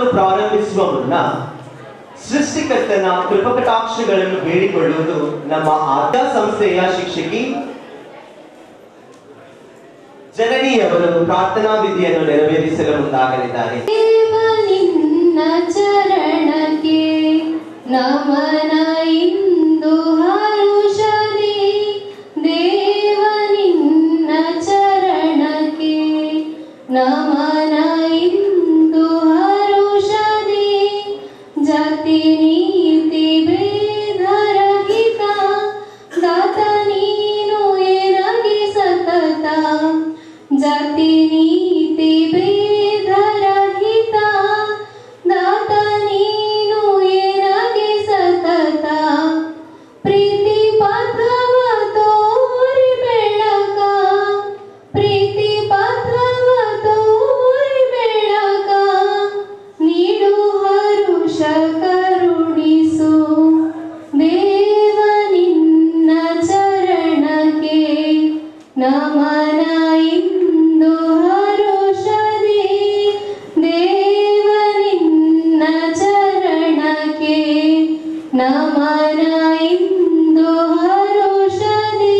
ಪಾಠವನ್ನು ಪ್ರಾರಂಭಿಸುವ ಮುನ್ನ ಸೃಷ್ಟಿಕರ್ತನ ಕೃಪಕಟಾಕ್ಷಗಳನ್ನು ಬೇಡಿಕೊಳ್ಳುವುದು ನಮ್ಮ ಆದ್ಯ ಸಂಸ್ಥೆಯ ಶಿಕ್ಷಕಿ ಜನನಿಯವರು ಪ್ರಾರ್ಥನಾ ವಿಧಿಯನ್ನು ನೆರವೇರಿಸಲು ಮುಂದಾಗಲಿದ್ದಾರೆ ದೇವ ನಿನ್ನ ಚರಣಕ್ಕೆ ನಮನ ಇಂದು ಹರುಷದಿ ದೇವ ನಿನ್ನ ಚರಣಕ್ಕೆ ನಮನ ಇಂದು ಹರುಷದಿ ಜಾತಿ ನೀತಿ ಭೇದರಹಿತ ದಾತ ನೀನು ಎನಗೆ ಸತತ ಜಾತಿ ನೀತಿ ಭೇದರಹಿತ ದಾತ ನೀನು ಎನಗೆ ಸತತ ಪ್ರೀತಿ ಪಥವ ತೋರಿ ಬೆಳಕ ಪ್ರೀತಿ ಪಥವ ತೋರಿ ಬೆಳಕ ನೀಡು ಹರುಷ ಕರುಣಿಸು ದೇವ ನಿನ್ನ ಚರಣಕ್ಕೆ ನಮನ ಇಂದು ಹರುಷದಿ ದೇವ ನಿನ್ನ ಚರಣಕ್ಕೆ ನಮನ ಇಂದು ಹರುಷದಿ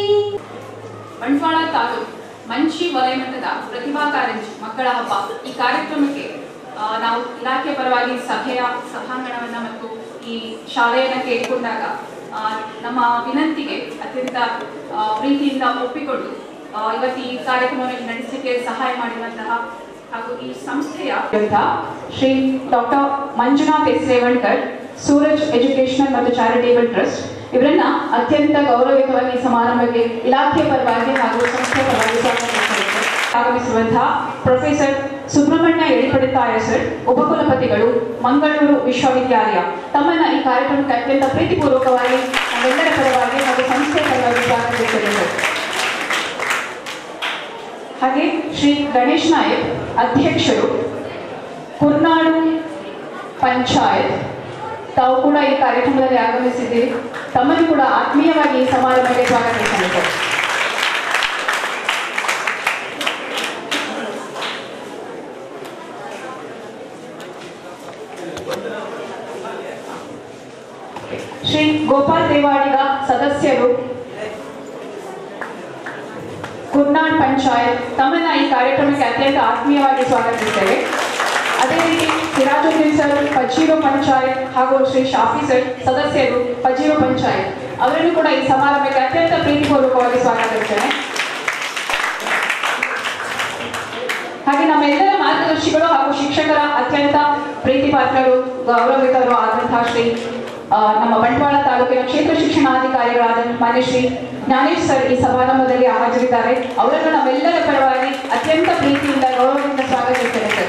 ಬಂಟ್ವಾಳ ತಾಲೂಕು ಮಂಚಿ ವಲಯಮಟ್ಟದ ಪ್ರತಿಭಾ ಕಾರಂಜಿ ಮಕ್ಕಳ ಹಬ್ಬ ಈ ಕಾರ್ಯಕ್ರಮಕ್ಕೆ ಆ, ನಾವು ಇಲಾಖೆ ಪರವಾಗಿ ಸಭೆಯ ಸಭಾಂಗಣವನ್ನ ಮತ್ತು ಈ ಶಾಲೆಯನ್ನ ಕೇಳಿಕೊಂಡಾಗ ಆ, ನಮ್ಮ ವಿನಂತಿಗೆ ಅತ್ಯಂತ ಆ, ಪ್ರೀತಿಯಿಂದ ಒಪ್ಪಿಕೊಂಡು ಆ, ಇವತ್ತು ಈ ಕಾರ್ಯಕ್ರಮವನ್ನು ನಡೆಸಲಿಕ್ಕೆ ಸಹಾಯ ಮಾಡಿರುವಂತಹ ಹಾಗೂ ಈ ಸಂಸ್ಥೆಯ Shri doctor Manjunath S Revankar Suraj educational ಮತ್ತು ಚಾರಿಟೇಬಲ್ ಟ್ರಸ್ಟ್ ಇವರನ್ನ ಅತ್ಯಂತ ಗೌರವಿತವಾಗಿ ಈ ಸಮಾರಂಭಕ್ಕೆ ಇಲಾಖೆ ಪರವಾಗಿ ಹಾಗೂ ಸಂಸ್ಥೆ ಪರವಾಗಿ ಸ್ವಾಗತಿಸುತ್ತೇವೆ. ಆಗಮಿಸಿರುವಂತಹ ಪ್ರೊಫೆಸರ್ ಸುಬ್ರಹ್ಮಣ್ಯ ಎಳಿಪಡಿತಾಯ ಸರ್ ಉಪಕುಲಪತಿಗಳು ಮಂಗಳೂರು ವಿಶ್ವವಿದ್ಯಾಲಯ ತಮ್ಮನ್ನ ಈ ಕಾರ್ಯಕ್ರಮಕ್ಕೆ ಅತ್ಯಂತ ಪ್ರೀತಿಪೂರ್ವಕವಾಗಿ ನಮ್ಮೆಲ್ಲರ ಪರವಾಗಿ ಹಾಗೂ ಸಂಸ್ಥೆ ಪರವಾಗಿ ಸ್ವಾಗತಿಸುತ್ತೇವೆ ಸರ್. ಹಾಗೆ ಶ್ರೀ ಗಣೇಶ್ ನಾಯಕ್ ಅಧ್ಯಕ್ಷರು ಕುರ್ನಾಡು ಪಂಚಾಯತ್ ತಾವು ಕೂಡ ಈ ಕಾರ್ಯಕ್ರಮದಲ್ಲಿ ಆಗಮಿಸಿದ್ದೀರಿ ತಮ್ಮನ್ನು ಕೂಡ ಆತ್ಮೀಯವಾಗಿ ಈ ಸಮಾರಂಭಕ್ಕೆ ಸ್ವಾಗತಿಸಬೇಕು ಶ್ರೀ ಗೋಪಾಲ್ ದೇವಾಡಿಗ ಸದಸ್ಯರು ಕುರ್ನಾಡ್ ಪಂಚಾಯತ್ ತಮ್ಮನ್ನ ಈ ಕಾರ್ಯಕ್ರಮಕ್ಕೆ ಅತ್ಯಂತ ಆತ್ಮೀಯವಾಗಿ ಸ್ವಾಗತಿಸುತ್ತೇವೆ ಅದೇ ರೀತಿ ಸಿರಾಜುದ್ದೀನ್ ಸರ್ ಪಜೀರೋ ಪಂಚಾಯತ್ ಹಾಗೂ ಶ್ರೀ ಶಾಫಿ ಸರ್ ಸದಸ್ಯರು ಪಜೀರೋ ಪಂಚಾಯತ್ ಅವರನ್ನು ಕೂಡ ಈ ಸಮಾರಂಭಕ್ಕೆ ಅತ್ಯಂತ ಪ್ರೀತಿಪೂರ್ವಕವಾಗಿ ಸ್ವಾಗತಿಸ್ತೇನೆ ಹಾಗೆ ನಮ್ಮೆಲ್ಲರ ಮಾರ್ಗದರ್ಶಿಗಳು ಹಾಗೂ ಶಿಕ್ಷಕರ ಅತ್ಯಂತ ಪ್ರೀತಿ ಪಾತ್ರರು ಗೌರವಿತರು ಆದಂತಹ ಶ್ರೀ ಆ, ನಮ್ಮ ಬಂಟ್ವಾಳ ತಾಲೂಕಿನ ಕ್ಷೇತ್ರ ಶಿಕ್ಷಣಾಧಿಕಾರಿಗಳಾದ ಮಾನ್ಯ ಶ್ರೀ ಜ್ಞಾನೇಶ್ ಸರ್ ಈ ಸಮಾರಂಭದಲ್ಲಿ ಹಾಜರಿದ್ದಾರೆ ಅವರನ್ನು ನಮ್ಮೆಲ್ಲರ ಪರವಾಗಿ ಅತ್ಯಂತ ಪ್ರೀತಿಯಿಂದ ಗೌರವದಿಂದ ಸ್ವಾಗತಿಸ್ತೇನೆ ಸರ್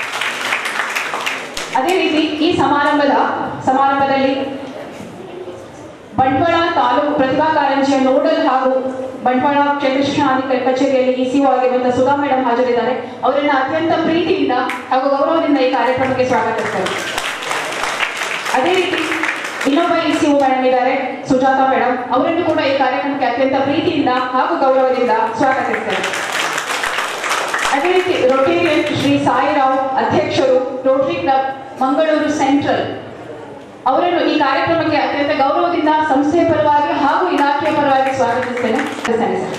ಅದೇ ರೀತಿ ಈ ಸಮಾರಂಭದ ಸಮಾರಂಭದಲ್ಲಿ ಬಂಟ್ವಾಳ ತಾಲೂಕು ಪ್ರತಿಭಾ ಕಾರಂಜಿಯ ನೋಡಲ್ ಹಾಗೂ ಬಂಟ್ವಾಳ ಕ್ಷೇತ್ರ ಶಿಕ್ಷಣಾಧಿಕಾರಿ ಕಚೇರಿಯಲ್ಲಿ ಇಸಿಒ ಆಗಿರುವಂತಹ ಸುಧಾ ಮೇಡಮ್ ಹಾಜರಿದ್ದಾರೆ ಅವರನ್ನ ಅತ್ಯಂತ ಪ್ರೀತಿಯಿಂದ ಹಾಗೂ ಗೌರವದಿಂದ ಈ ಕಾರ್ಯಕ್ರಮಕ್ಕೆ ಸ್ವಾಗತಿಸ್ತಾರೆ ಅದೇ ರೀತಿ ಇನ್ನೊಬ್ಬ ಇಸಿಒ ಮೇಡಮ್ ಇದ್ದಾರೆ ಸುಜಾತಾ ಮೇಡಮ್ ಅವರನ್ನು ಕೂಡ ಈ ಕಾರ್ಯಕ್ರಮಕ್ಕೆ ಅತ್ಯಂತ ಪ್ರೀತಿಯಿಂದ ಹಾಗೂ ಗೌರವದಿಂದ ಸ್ವಾಗತಿಸ್ತಾರೆ ಅದೇ ರೀತಿ ರೊಟೇರಿಯನ್ ಶ್ರೀ ಸಾಯಿರಾವ್ ಅಧ್ಯಕ್ಷರು ರೋಟರಿ ಕ್ಲಬ್ ಮಂಗಳೂರು ಸೆಂಟ್ರಲ್ ಅವರನ್ನು ಈ ಕಾರ್ಯಕ್ರಮಕ್ಕೆ ಅತ್ಯಂತ ಗೌರವದಿಂದ ಸಂಸ್ಥೆಯ ಪರವಾಗಿ ಹಾಗೂ ಇಲಾಖೆಯ ಪರವಾಗಿ ಸ್ವಾಗತಿಸ್ತೇನೆ ಸ್ವಾಗತಿಸ್ತೇನೆ ಸರ್.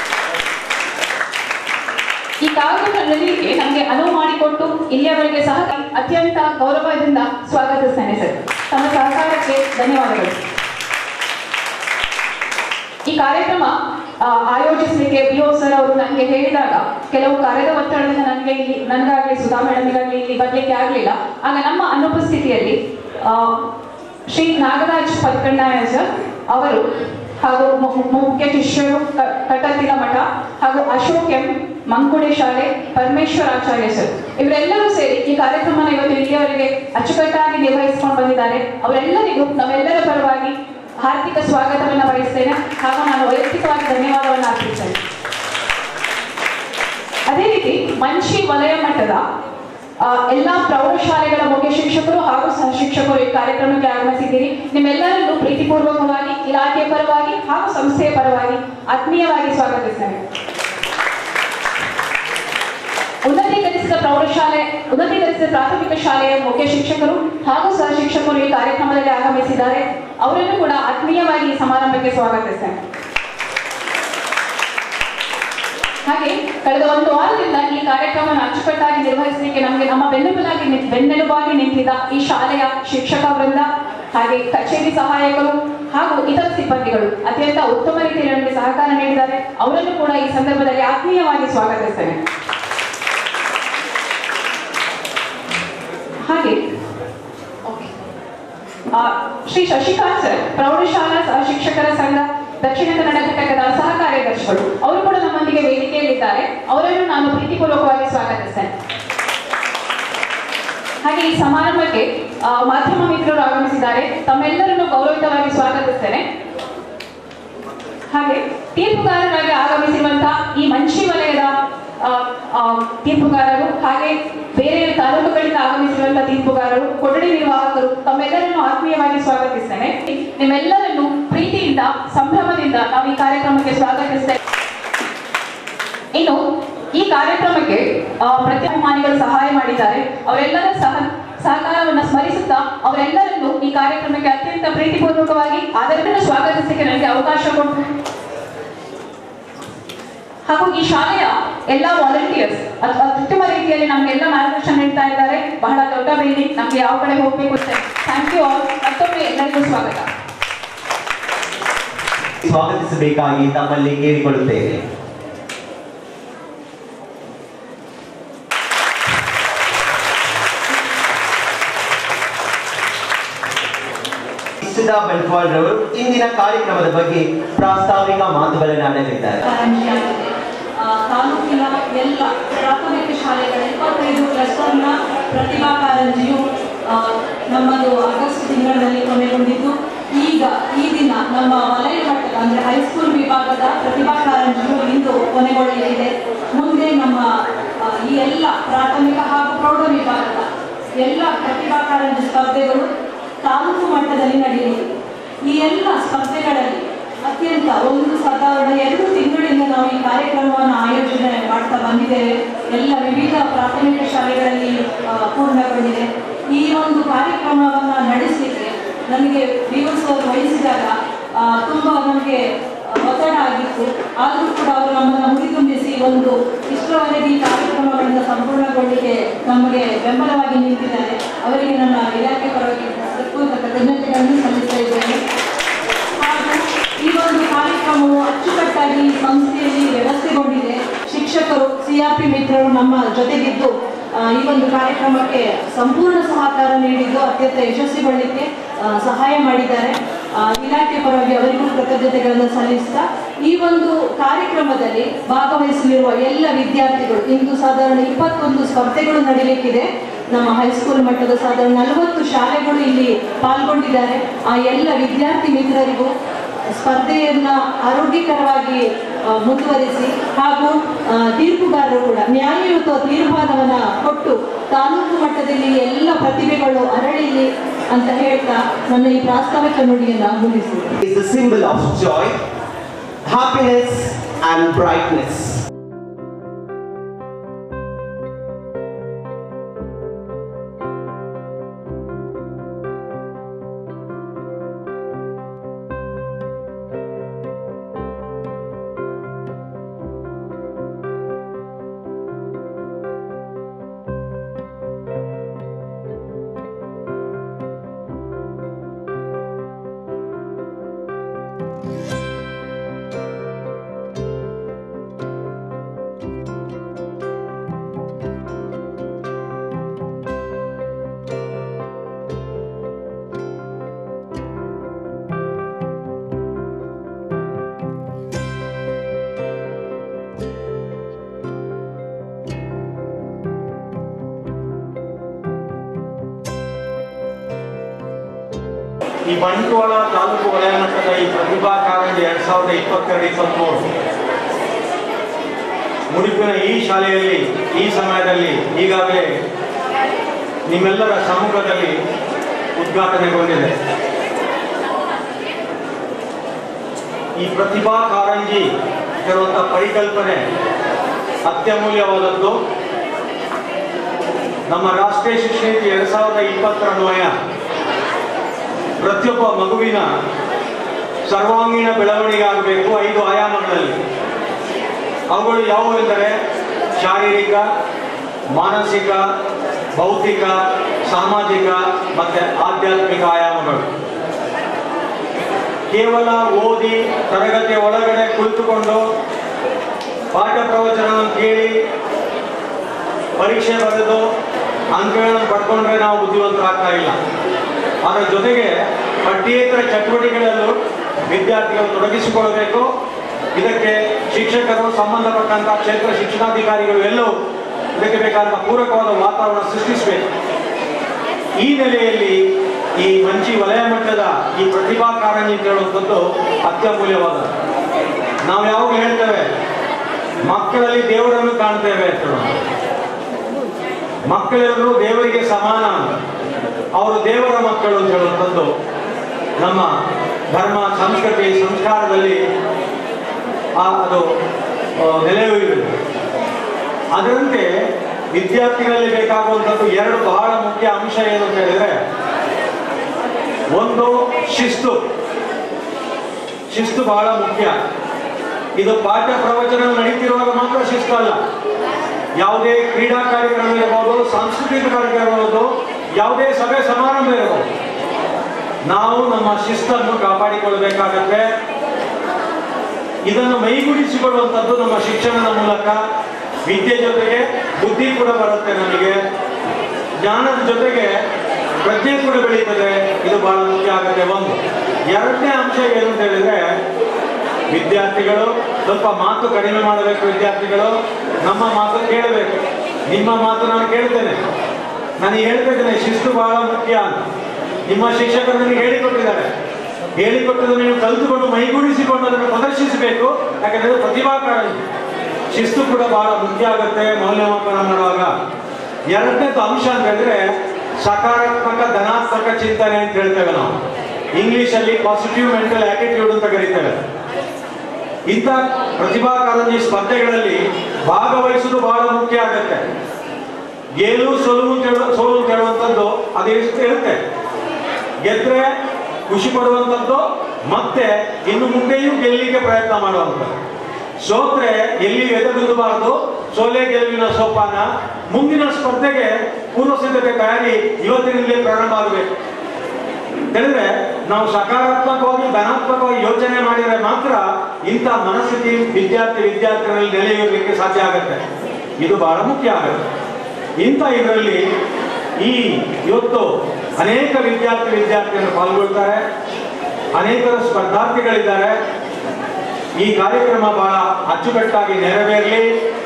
ಈ ಕಾರ್ಯಕ್ರಮದಲ್ಲಿ ನಮಗೆ ಅನುವು ಮಾಡಿಕೊಟ್ಟು ಇಲ್ಲಿಯವರೆಗೆ ಸಹ ಅತ್ಯಂತ ಗೌರವದಿಂದ ಸ್ವಾಗತಿಸ್ತೇನೆ ಸರ್ ತಮ್ಮ ಸಹಕಾರಕ್ಕೆ ಧನ್ಯವಾದಗಳು ಈ ಕಾರ್ಯಕ್ರಮ ಆ, ಆಯೋಜಿಸಲಿಕ್ಕೆ ಬಿ ಒ ಸರ್ ಅವರು ನನಗೆ ಹೇಳಿದಾಗ ಕೆಲವು ಕಾರ್ಯದ ಒತ್ತಡದಿಂದ ನನಗೆ ಇಲ್ಲಿ ನನಗಾಗಲಿ ಸುಧಾ ಮೇಡಮ್ಗಾಗಲಿ ಇಲ್ಲಿ ಬರ್ಲಿಕ್ಕೆ ಆಗಲಿಲ್ಲ ಆಗ ನಮ್ಮ ಅನುಪಸ್ಥಿತಿಯಲ್ಲಿ ಆ, ಶ್ರೀ ನಾಗರಾಜ್ ಪತ್ಕಣ್ಣಾಯ ಸರ್ ಅವರು ಹಾಗೂ ಮು- ಮು- ಮುಖ್ಯ ಶಿಷ್ಯರು ಕ- ಕಟತಿಲ ಮಠ ಹಾಗೂ ಅಶೋಕ್ ಎಂ ಮಂಕುಡೆ ಶಾಲೆ ಪರಮೇಶ್ವರಾಚಾರ್ಯ ಸರ್ ಇವರೆಲ್ಲರೂ ಸೇರಿ ಈ ಕಾರ್ಯಕ್ರಮನ ಇವತ್ತು ಇಲ್ಲಿಯವರೆಗೆ ಅಚ್ಚುಕಟ್ಟಾಗಿ ನಿರ್ವಹಿಸಿಕೊಂಡು ಬಂದಿದ್ದಾರೆ ಅವರೆಲ್ಲರಿಗೂ ನಾವೆಲ್ಲರ ಪರವಾಗಿ ಹಾರ್ದಿಕ ಸ್ವಾಗತವನ್ನು ಬಯಸ್ತೇನೆ ಹಾಗೂ ನಾನು ವೈಯಕ್ತಿಕವಾಗಿ ಧನ್ಯವಾದವನ್ನು ಅರ್ಪಿಸ್ತೇನೆ ಅದೇ ರೀತಿ ಮಂಚಿ ವಲಯ ಮಟ್ಟದ ಆ, ಎಲ್ಲಾ ಪ್ರೌಢಶಾಲೆಗಳ ಮುಖ್ಯ ಶಿಕ್ಷಕರು ಹಾಗೂ ಸಹ ಶಿಕ್ಷಕರು ಈ ಕಾರ್ಯಕ್ರಮಕ್ಕೆ ಆಗಮಿಸಿದ್ದೀರಿ ನಿಮ್ಮೆಲ್ಲರನ್ನು ಪ್ರೀತಿಪೂರ್ವಕವಾಗಿ ಇಲಾಖೆ ಪರವಾಗಿ ಹಾಗೂ ಸಂಸ್ಥೆಯ ಪರವಾಗಿ ಆತ್ಮೀಯವಾಗಿ ಸ್ವಾಗತಿಸ್ತೇನೆ ಉನ್ನತೀಕರಿಸಿದ ಪ್ರೌಢಶಾಲೆ ಉನ್ನತೀಕರಿಸಿದ ಪ್ರಾಥಮಿಕ ಶಾಲೆಯ ಮುಖ್ಯ ಶಿಕ್ಷಕರು ಹಾಗೂ ಸಹ ಶಿಕ್ಷಕರು ಈ ಕಾರ್ಯಕ್ರಮದಲ್ಲಿ ಆಗಮಿಸಿದ್ದಾರೆ ಅವರನ್ನು ಕೂಡ ಆತ್ಮೀಯವಾಗಿ ಈ ಸಮಾರಂಭಕ್ಕೆ ಸ್ವಾಗತಿಸ್ತೇನೆ ಹಾಗೆ ಕಳೆದ ಒಂದು ವಾರದಿಂದ ಈ ಕಾರ್ಯಕ್ರಮವನ್ನು ಅಚ್ಚುಕಟ್ಟಾಗಿ ನಿರ್ವಹಿಸಲಿಕ್ಕೆ ನಮಗೆ ನಮ್ಮ ಬೆನ್ನೆಲುಬಾಗಿ ನಿಂತ್- ಬೆನ್ನೆಲುಬಾಗಿ ನಿಂತಿದ್ದ ಈ ಶಾಲೆಯ ಶಿಕ್ಷಕ ವೃಂದ ಹಾಗೆ ಕಚೇರಿ ಸಹಾಯಕರು ಹಾಗೂ ಇತರ ಸಿಬ್ಬಂದಿಗಳು ಅತ್ಯಂತ ಉತ್ತಮ ರೀತಿಯಲ್ಲಿ ನಮಗೆ ಸಹಕಾರ ನೀಡಿದ್ದಾರೆ ಅವರನ್ನು ಕೂಡ ಈ ಸಂದರ್ಭದಲ್ಲಿ ಆತ್ಮೀಯವಾಗಿ ಸ್ವಾಗತಿಸ್ತೇನೆ ಹಾಗೆ ಓಕೆ. ಆ, ಶ್ರೀ ಶಶಿಕಾಂತ್ ಸರ್ ಪ್ರೌಢಶಾಲಾ ಸಹ ಶಿಕ್ಷಕರ ಸಂಘ ದಕ್ಷಿಣ ಕನ್ನಡ ಘಟಕದ ಸಹ ಕಾರ್ಯದರ್ಶಿಗಳು ಅವರು ಕೂಡ ನಮ್ಮೊಂದಿಗೆ ವೇದಿಕೆಯಲ್ಲಿದ್ದಾರೆ ಅವರನ್ನು ನಾನು ಪ್ರೀತಿಪೂರ್ವಕವಾಗಿ ಸ್ವಾಗತಿಸ್ತೇನೆ ಹಾಗೆ ಈ ಸಮಾರಂಭಕ್ಕೆ ಆ, ಮಾಧ್ಯಮ ಮಿತ್ರರು ಆಗಮಿಸಿದ್ದಾರೆ ತಮ್ಮೆಲ್ಲರನ್ನು ಗೌರವಿತವಾಗಿ ಸ್ವಾಗತಿಸ್ತೇನೆ ಹಾಗೆ ತೀರ್ಪುಗಾರರಾಗಿ ಆಗಮಿಸಿರುವಂತಹ ಈ ಮಂಚಿ ವಲಯದ ಆ, ಆ, ತೀರ್ಪುಗಾರರು ಹಾಗೆ ಬೇರೆ ತಾಲೂಕುಗಳಿಂದ ಆಗಮಿಸಿರುವಂತಹ ತೀರ್ಪುಗಾರರು ಕೊಠಡಿ ನಿರ್ವಾಹಕರು ತಮ್ಮೆಲ್ಲರನ್ನು ಆತ್ಮೀಯವಾಗಿ ಸ್ವಾಗತಿಸ್ತೇನೆ ನಿಮ್ಮೆಲ್ಲರನ್ನು ಪ್ರೀತಿಯಿಂದ ಸಂಭ್ರಮದಿಂದ ನಾವು ಈ ಕಾರ್ಯಕ್ರಮಕ್ಕೆ ಸ್ವಾಗತಿಸ್ತೇವೆ ಇನ್ನು ಈ ಕಾರ್ಯಕ್ರಮಕ್ಕೆ ಆ, ಪ್ರತಿಭಾನಿಗಳು ಸಹಾಯ ಮಾಡಿದ್ದಾರೆ ಅವರೆಲ್ಲರ ಸಹ ಸಹಕಾರವನ್ನು ಸ್ಮರಿಸುತ್ತಾ ಅವರೆಲ್ಲರನ್ನು ಈ ಕಾರ್ಯಕ್ರಮಕ್ಕೆ ಅತ್ಯಂತ ಪ್ರೀತಿಪೂರ್ವಕವಾಗಿ ಆದರವನ್ನು ಸ್ವಾಗತಿಸಲಿಕ್ಕೆ ನನಗೆ ಅವಕಾಶ ಕೊಟ್ಟು ಹಾಗೂ ಈ ಶಾಲೆಯ ಎಲ್ಲ ವಾಲಂಟಿಯರ್ಸ್ ಅಥವಾ ಅತ್ಯುತ್ತಮ ರೀತಿಯಲ್ಲಿ ನಮಗೆಲ್ಲ ಮಾರ್ಗದರ್ಶನ ನೀಡ್ತಾ ಇದ್ದಾರೆ ಬಹಳ ದೊಡ್ಡ ಬಿಲ್ಡಿಂಗ್ ನಮ್ಗೆ ಯಾವ ಕಡೆ ಹೋಗ್ಬೇಕು ಅಂತ ಥ್ಯಾಂಕ್ ಯು ಆಲ್ ಮತ್ತೊಮ್ಮೆ ಎಲ್ಲರಿಗೂ ಸ್ವಾಗತ ಸ್ವಾಗತಿಸಬೇಕಾಗಿ ತಮ್ಮಲ್ಲಿ ಕೇಳಿಕೊಳ್ಳುತ್ತೇನೆ ಇಷ್ಟದ ಬಂಟ್ವಾಳ್ ರವರು ಇಂದಿನ ಕಾರ್ಯಕ್ರಮದ ಬಗ್ಗೆ ಪ್ರಾಸ್ತಾವಿಕ ಮಾತುಗಳನ್ನು ಆಡಲಿದ್ದಾರೆ ಕಾರಂಜಿಯಾಗಿದೆ ಆ, ತಾಲೂಕಿನ ಎಲ್ಲ ಪ್ರಾಥಮಿಕ ಶಾಲೆಗಳ ಇಪ್ಪತ್ತೈದು ಕ್ಲಸ್ಟರ್ನ ಪ್ರತಿಭಾ ಕಾರಂಜಿಯು ಆ, ನಮ್ಮದು ಆಗಸ್ಟ್ ತಿಂಗಳಲ್ಲಿ ಕೊನೆಗೊಂಡಿದ್ದು ಈಗ ಈ ದಿನ ನಮ್ಮ ವಲಯ ಮಟ್ಟದ ಅಂದರೆ ಹೈಸ್ಕೂಲ್ ವಿಭಾಗದ ಪ್ರತಿಭಾ ಕಾರಂಜಿಯು ಇಂದು ಕೊನೆಗೊಳ್ಳಲಿದೆ ಮುಂದೆ ನಮ್ಮ ಆ, ಈ ಎಲ್ಲ ಪ್ರಾಥಮಿಕ ಹಾಗೂ ಪ್ರೌಢ ವಿಭಾಗದ ಎಲ್ಲ ಪ್ರತಿಭಾ ಕಾರಂಜಿ ಸ್ಪರ್ಧೆಗಳು ತಾಲೂಕು ಮಟ್ಟದಲ್ಲಿ ನಡೆಯಲಿದೆ ಈ ಎಲ್ಲ ಸ್ಪರ್ಧೆಗಳಲ್ಲಿ ಅತ್ಯಂತ ಒಂದು ಸಾಧಾರಣ ಎರಡು ತಿಂಗಳಿಂದ ನಾವು ಈ ಕಾರ್ಯಕ್ರಮವನ್ನು ಆಯೋಜನೆ ಮಾಡ್ತಾ ಬಂದಿದ್ದೇವೆ ಎಲ್ಲ ವಿವಿಧ ಪ್ರಾಥಮಿಕ ಶಾಲೆಗಳಲ್ಲಿ ಆ, ಪೂರ್ಣಗೊಂಡಿದೆ ಈ ಒಂದು ಕಾರ್ಯಕ್ರಮವನ್ನು ನಡೆಸಲಿಕ್ಕೆ ನನಗೆ ದಿವಸ ವಹಿಸಿದಾಗ ಆ, ತುಂಬ ನಮಗೆ ಒತ್ತಡ ಆಗಿತ್ತು ಆದರೂ ಕೂಡ ಅವರು ನಮ್ಮನ್ನು ಹುರಿದುಂಬಿಸಿ ಒಂದು ಇಷ್ಟರವರೆಗೆ ಈ ಕಾರ್ಯಕ್ರಮಗಳನ್ನು ಸಂಪೂರ್ಣಗೊಳ್ಳಿಗೆ ನಮಗೆ ಬೆಂಬಲವಾಗಿ ನಿಂತಿದ್ದಾರೆ ಅವರಿಗೆ ನನ್ನ ಇಲಾಖೆ ಪರವಾಗಿ ಹೃತ್ಪೂರ್ವಕ ಕೃತಜ್ಞತೆಗಳನ್ನು ಸಲ್ಲಿಸ್ತಾ ಇದ್ದೇನೆ ಹಾಗೂ ಈ ಒಂದು ಕಾರ್ಯಕ್ರಮವು ಅಚ್ಚುಕಟ್ಟಾಗಿ ಸಂಸ್ಥೆಯಲ್ಲಿ ವ್ಯವಸ್ಥೆಗೊಂಡಿದೆ ಶಿಕ್ಷಕರು ಸಿಆರ್ಪಿ ಮಿತ್ರರು ನಮ್ಮ ಜೊತೆಗಿದ್ದು ಆ, ಈ ಒಂದು ಕಾರ್ಯಕ್ರಮಕ್ಕೆ ಸಂಪೂರ್ಣ ಸಹಕಾರ ನೀಡಿದ್ದು ಅತ್ಯಂತ ಯಶಸ್ವಿಗೊಳ್ಳಲಿಕ್ಕೆ ಆ, ಸಹಾಯ ಮಾಡಿದ್ದಾರೆ ಆ, ಇಲಾಖೆ ಪರವಾಗಿ ಅವರಿಗೂ ಕೃತಜ್ಞತೆಗಳನ್ನು ಸಲ್ಲಿಸ್ತಾ ಈ ಒಂದು ಕಾರ್ಯಕ್ರಮದಲ್ಲಿ ಭಾಗವಹಿಸಲಿರುವ ಎಲ್ಲ ವಿದ್ಯಾರ್ಥಿಗಳು ಇಂದು ಸಾಧಾರಣ ಇಪ್ಪತ್ತೊಂದು ಸ್ಪರ್ಧೆಗಳು ನಡೀಲಿಕ್ಕಿದೆ ನಮ್ಮ ಹೈಸ್ಕೂಲ್ ಮಟ್ಟದ ಸಾಧಾರಣ ನಲವತ್ತು ಶಾಲೆಗಳು ಇಲ್ಲಿ ಪಾಲ್ಗೊಂಡಿದ್ದಾರೆ ಆ ಎಲ್ಲ ವಿದ್ಯಾರ್ಥಿ ಮಿತ್ರರಿಗೂ ಸ್ಪರ್ಧೆಯನ್ನ ಆರೋಗ್ಯಕರವಾಗಿ ಆ, ಮುಂದುವರಿಸಿ ಹಾಗೂ ಆ, ತೀರ್ಪುಗಾರರು ಕೂಡ ನ್ಯಾಯಯುತ ತೀರ್ಮಾನವನ್ನ ಕೊಟ್ಟು ತಾಲೂಕು ಮಟ್ಟದಲ್ಲಿ ಎಲ್ಲ ಪ್ರತಿಭೆಗಳು ಅರಳಿಲಿ ಅಂತ ಹೇಳ್ತಾ ನನ್ನ ಈ ಪ್ರಾಸ್ತಾವಿಕ ನುಡಿಯನ್ನ ಮುಗಿಸಿದೆ is a symbol of joy, happiness, and brightness. ಈ ಬಂಟ್ವಾಳ ತಾಲೂಕು ವಲಯ ಮಟ್ಟದ ಈ ಪ್ರತಿಭಾ ಕಾರಂಜಿ ಎರಡ್ ಸಾವಿರದ ಇಪ್ಪತ್ತೆರಡು ಇಪ್ಪತ್ಮೂರು ಮುಡಿಪಿನ ಈ ಶಾಲೆಯಲ್ಲಿ ಈ ಸಮಯದಲ್ಲಿ ಈಗಾಗಲೇ ನಿಮ್ಮೆಲ್ಲರ ಸಮ್ಮುಖದಲ್ಲಿ ಉದ್ಘಾಟನೆಗೊಂಡಿದೆ ಈ ಪ್ರತಿಭಾ ಕಾರಂಜಿ ಇರುವಂಥ ಪರಿಕಲ್ಪನೆ ಅತ್ಯಮೂಲ್ಯವಾದದ್ದು ನಮ್ಮ ರಾಷ್ಟ್ರೀಯ ಶಿಕ್ಷಣ ನೀತಿ ಎರಡ್ ಸಾವಿರದ ಇಪ್ಪತ್ತರ ಅನ್ವಯ ಪ್ರತಿಯೊಬ್ಬ ಮಗುವಿನ ಸರ್ವಾಂಗೀಣ ಬೆಳವಣಿಗೆ ಆಗಬೇಕು ಐದು ಆಯಾಮಗಳಲ್ಲಿ ಅವುಗಳು ಯಾವುವು ಎಂದರೆ ಶಾರೀರಿಕ ಮಾನಸಿಕ ಭೌತಿಕ ಸಾಮಾಜಿಕ ಮತ್ತೆ ಆಧ್ಯಾತ್ಮಿಕ ಆಯಾಮಗಳು ಕೇವಲ ಓದಿ ತರಗತಿಯ ಒಳಗಡೆ ಕುಳಿತುಕೊಂಡು ಪಾಠ ಪ್ರವಚನವನ್ನು ಕೇಳಿ ಪರೀಕ್ಷೆ ಬರೆದು ಅಂಕಗಳನ್ನು ಪಡ್ಕೊಂಡ್ರೆ ನಾವು ಬುದ್ಧಿವಂತರಾಗ್ತಾ ಇಲ್ಲ ಅದರ ಜೊತೆಗೆ ಪಠ್ಯೇತರ ಚಟುವಟಿಕೆಗಳಲ್ಲೂ ವಿದ್ಯಾರ್ಥಿಗಳು ತೊಡಗಿಸಿಕೊಳ್ಳಬೇಕು ಇದಕ್ಕೆ ಶಿಕ್ಷಕರು ಸಂಬಂಧಪಟ್ಟಂತಹ ಕ್ಷೇತ್ರ ಶಿಕ್ಷಣಾಧಿಕಾರಿಗಳು ಎಲ್ಲವೂ ಇದಕ್ಕೆ ಬೇಕಾದ ಪೂರಕವಾದ ವಾತಾವರಣ ಸೃಷ್ಟಿಸಬೇಕು ಈ ನೆಲೆಯಲ್ಲಿ ಈ ಮಂಚಿ ವಲಯ ಮಟ್ಟದ ಈ ಪ್ರತಿಭಾ ಕಾರಂಜಿ ಅಂತ ಹೇಳುವಂಥದ್ದು ಅತ್ಯಮೂಲ್ಯವಾದ ನಾವು ಯಾವಾಗ ಹೇಳ್ತೇವೆ ಮಕ್ಕಳಲ್ಲಿ ದೇವರನ್ನು ಕಾಣ್ತೇವೆ ಅಂತ ಹೇಳೋದು. ಮಕ್ಕಳೆಲ್ಲರೂ ದೇವರಿಗೆ ಸಮಾನ ಅಂತ. ಅವರು ದೇವರ ಮಕ್ಕಳು ಅಂತ ಹೇಳುವಂಥದ್ದು ನಮ್ಮ ಧರ್ಮ ಸಂಸ್ಕೃತಿ ಸಂಸ್ಕಾರದಲ್ಲಿ ಆ ಅದು ಆ, ನೆಲೆಯೂರಿದೆ ಅದರಂತೆ ವಿದ್ಯಾರ್ಥಿಗಳಲ್ಲಿ ಬೇಕಾಗುವಂಥದ್ದು ಎರಡು ಬಹಳ ಮುಖ್ಯ ಅಂಶ ಏನು ಅಂತ ಹೇಳಿದ್ರೆ ಒಂದು ಶಿಸ್ತು ಶಿಸ್ತು ಬಹಳ ಮುಖ್ಯ ಇದು ಪಾಠ ಪ್ರವಚನ ನಡೀತಿರುವಾಗ ಮಾತ್ರ ಶಿಸ್ತು ಅಲ್ಲ ಯಾವುದೇ ಕ್ರೀಡಾ ಕಾರ್ಯಕ್ರಮ ಇರಬಹುದು ಸಾಂಸ್ಕೃತಿಕ ಕಾರ್ಯಕ್ರಮ ಇರಬಹುದು ಯಾವುದೇ ಸಭೆ ಸಮಾರಂಭ ಇರಬಹುದು ನಾವು ನಮ್ಮ ಶಿಸ್ತನ್ನು ಕಾಪಾಡಿಕೊಳ್ಳಬೇಕಾಗತ್ತೆ ಇದನ್ನು ಮೈಗೂಡಿಸಿಕೊಳ್ಳುವಂಥದ್ದು ನಮ್ಮ ಶಿಕ್ಷಣದ ಮೂಲಕ ವಿದ್ಯೆ ಜೊತೆಗೆ ಬುದ್ಧಿ ಕೂಡ ಬರುತ್ತೆ ನಮಗೆ ಜ್ಞಾನದ ಜೊತೆಗೆ ಪ್ರಜ್ಞೆ ಕೂಡ ಬೆಳೀತದೆ ಇದು ಬಹಳ ಮುಖ್ಯ ಆಗುತ್ತೆ ಒಂದು ಎರಡನೇ ಅಂಶ ಏನು ಅಂತ ಹೇಳಿದ್ರೆ ವಿದ್ಯಾರ್ಥಿಗಳು ಸ್ವಲ್ಪ ಮಾತು ಕಡಿಮೆ ಮಾಡಬೇಕು ವಿದ್ಯಾರ್ಥಿಗಳು ನಮ್ಮ ಮಾತು ಕೇಳಬೇಕು ನಿಮ್ಮ ಮಾತು ನಾನು ಕೇಳ್ತೇನೆ ನನಗೆ ಹೇಳ್ತಿದ್ದೇನೆ ಶಿಸ್ತು ಬಹಳ ಮುಖ್ಯ ಅಂತ ನಿಮ್ಮ ಶಿಕ್ಷಕರು ನನಗೆ ಹೇಳಿಕೊಟ್ಟಿದ್ದಾರೆ ಹೇಳಿಕೊಟ್ಟದ್ದು ನೀವು ಕಲಿತುಕೊಂಡು ಮೈಗೂಡಿಸಿಕೊಂಡು ಅದನ್ನು ಪ್ರದರ್ಶಿಸಬೇಕು ಯಾಕಂದ್ರೆ ಅದು ಪ್ರತಿಭಾ ಕಾರಂಜಿ ಶಿಸ್ತು ಕೂಡ ಬಹಳ ಮುಖ್ಯ ಆಗುತ್ತೆ ಮೌಲ್ಯಮಾಪನ ಮಾಡುವಾಗ ಎರಡನೇದು ಅಂಶ ಅಂತ ಹೇಳಿದ್ರೆ ಸಕಾರಾತ್ಮಕ ಧನಾತ್ಮಕ ಚಿಂತನೆ ಅಂತ ಹೇಳ್ತೇವೆ ನಾವು ಇಂಗ್ಲಿಷ್ ಅಲ್ಲಿ ಪಾಸಿಟಿವ್ ಮೆಂಟಲ್ ಆಟಿಟ್ಯೂಡ್ ಅಂತ ಕರೀತೇವೆ ಇಂಥ ಪ್ರತಿಭಾ ಕಾರಂಜಿ ಸ್ಪರ್ಧೆಗಳಲ್ಲಿ ಭಾಗವಹಿಸುವುದು ಬಹಳ ಮುಖ್ಯ ಆಗುತ್ತೆ ಗೆಲು ಸೋಲು ಅಂತ ಹೇಳು- ಸೋಲು ಅಂತ ಹೇಳುವಂಥದ್ದು ಅದು ಎಷ್ಟು ಇರುತ್ತೆ ಗೆದ್ರೆ ಖುಷಿ ಪಡುವಂಥದ್ದು ಮತ್ತೆ ಇನ್ನು ಮುಂದೆಯೂ ಗೆಲ್ಲಿಗೆ ಪ್ರಯತ್ನ ಮಾಡುವಂಥದ್ದು ಸೋತ್ರೆ ಎಲ್ಲಿ ಎದೆಗುದಬಾರದು ಸೋಲೆ ಗೆಲುವಿನ ಸೋಪಾನ ಮುಂದಿನ ಸ್ಪರ್ಧೆಗೆ ಪೂರ್ವ ಸಿದ್ಧತೆ ತಯಾರಿ ಇವತ್ತಿನಿಂದಲೇ ಪ್ರಾರಂಭ ಆಗಬೇಕು ಹೇಳಿದ್ರೆ ನಾವು ಸಕಾರಾತ್ಮಕವಾಗಿ ಧನಾತ್ಮಕವಾಗಿ ಯೋಚನೆ ಮಾಡಿದರೆ ಮಾತ್ರ ಇಂಥ ಮನಸ್ಥಿತಿ ವಿದ್ಯಾರ್ಥಿ ವಿದ್ಯಾರ್ಥಿಗಳಲ್ಲಿ ನೆಲೆಯೂರಲಿಕ್ಕೆ ಸಾಧ್ಯ ಆಗುತ್ತೆ ಇದು ಬಹಳ ಮುಖ್ಯ ಆಗುತ್ತೆ ಇಂಥ ಇದರಲ್ಲಿ ಈ ಇವತ್ತು ಅನೇಕ ವಿದ್ಯಾರ್ಥಿ ವಿದ್ಯಾರ್ಥಿಗಳು ಪಾಲ್ಗೊಳ್ತಾರೆ ಅನೇಕರು ಸ್ಪರ್ಧಾರ್ಥಿಗಳಿದ್ದಾರೆ ಈ ಕಾರ್ಯಕ್ರಮ ಬಹಳ ಅಚ್ಚುಕಟ್ಟಾಗಿ ನೆರವೇರಲಿ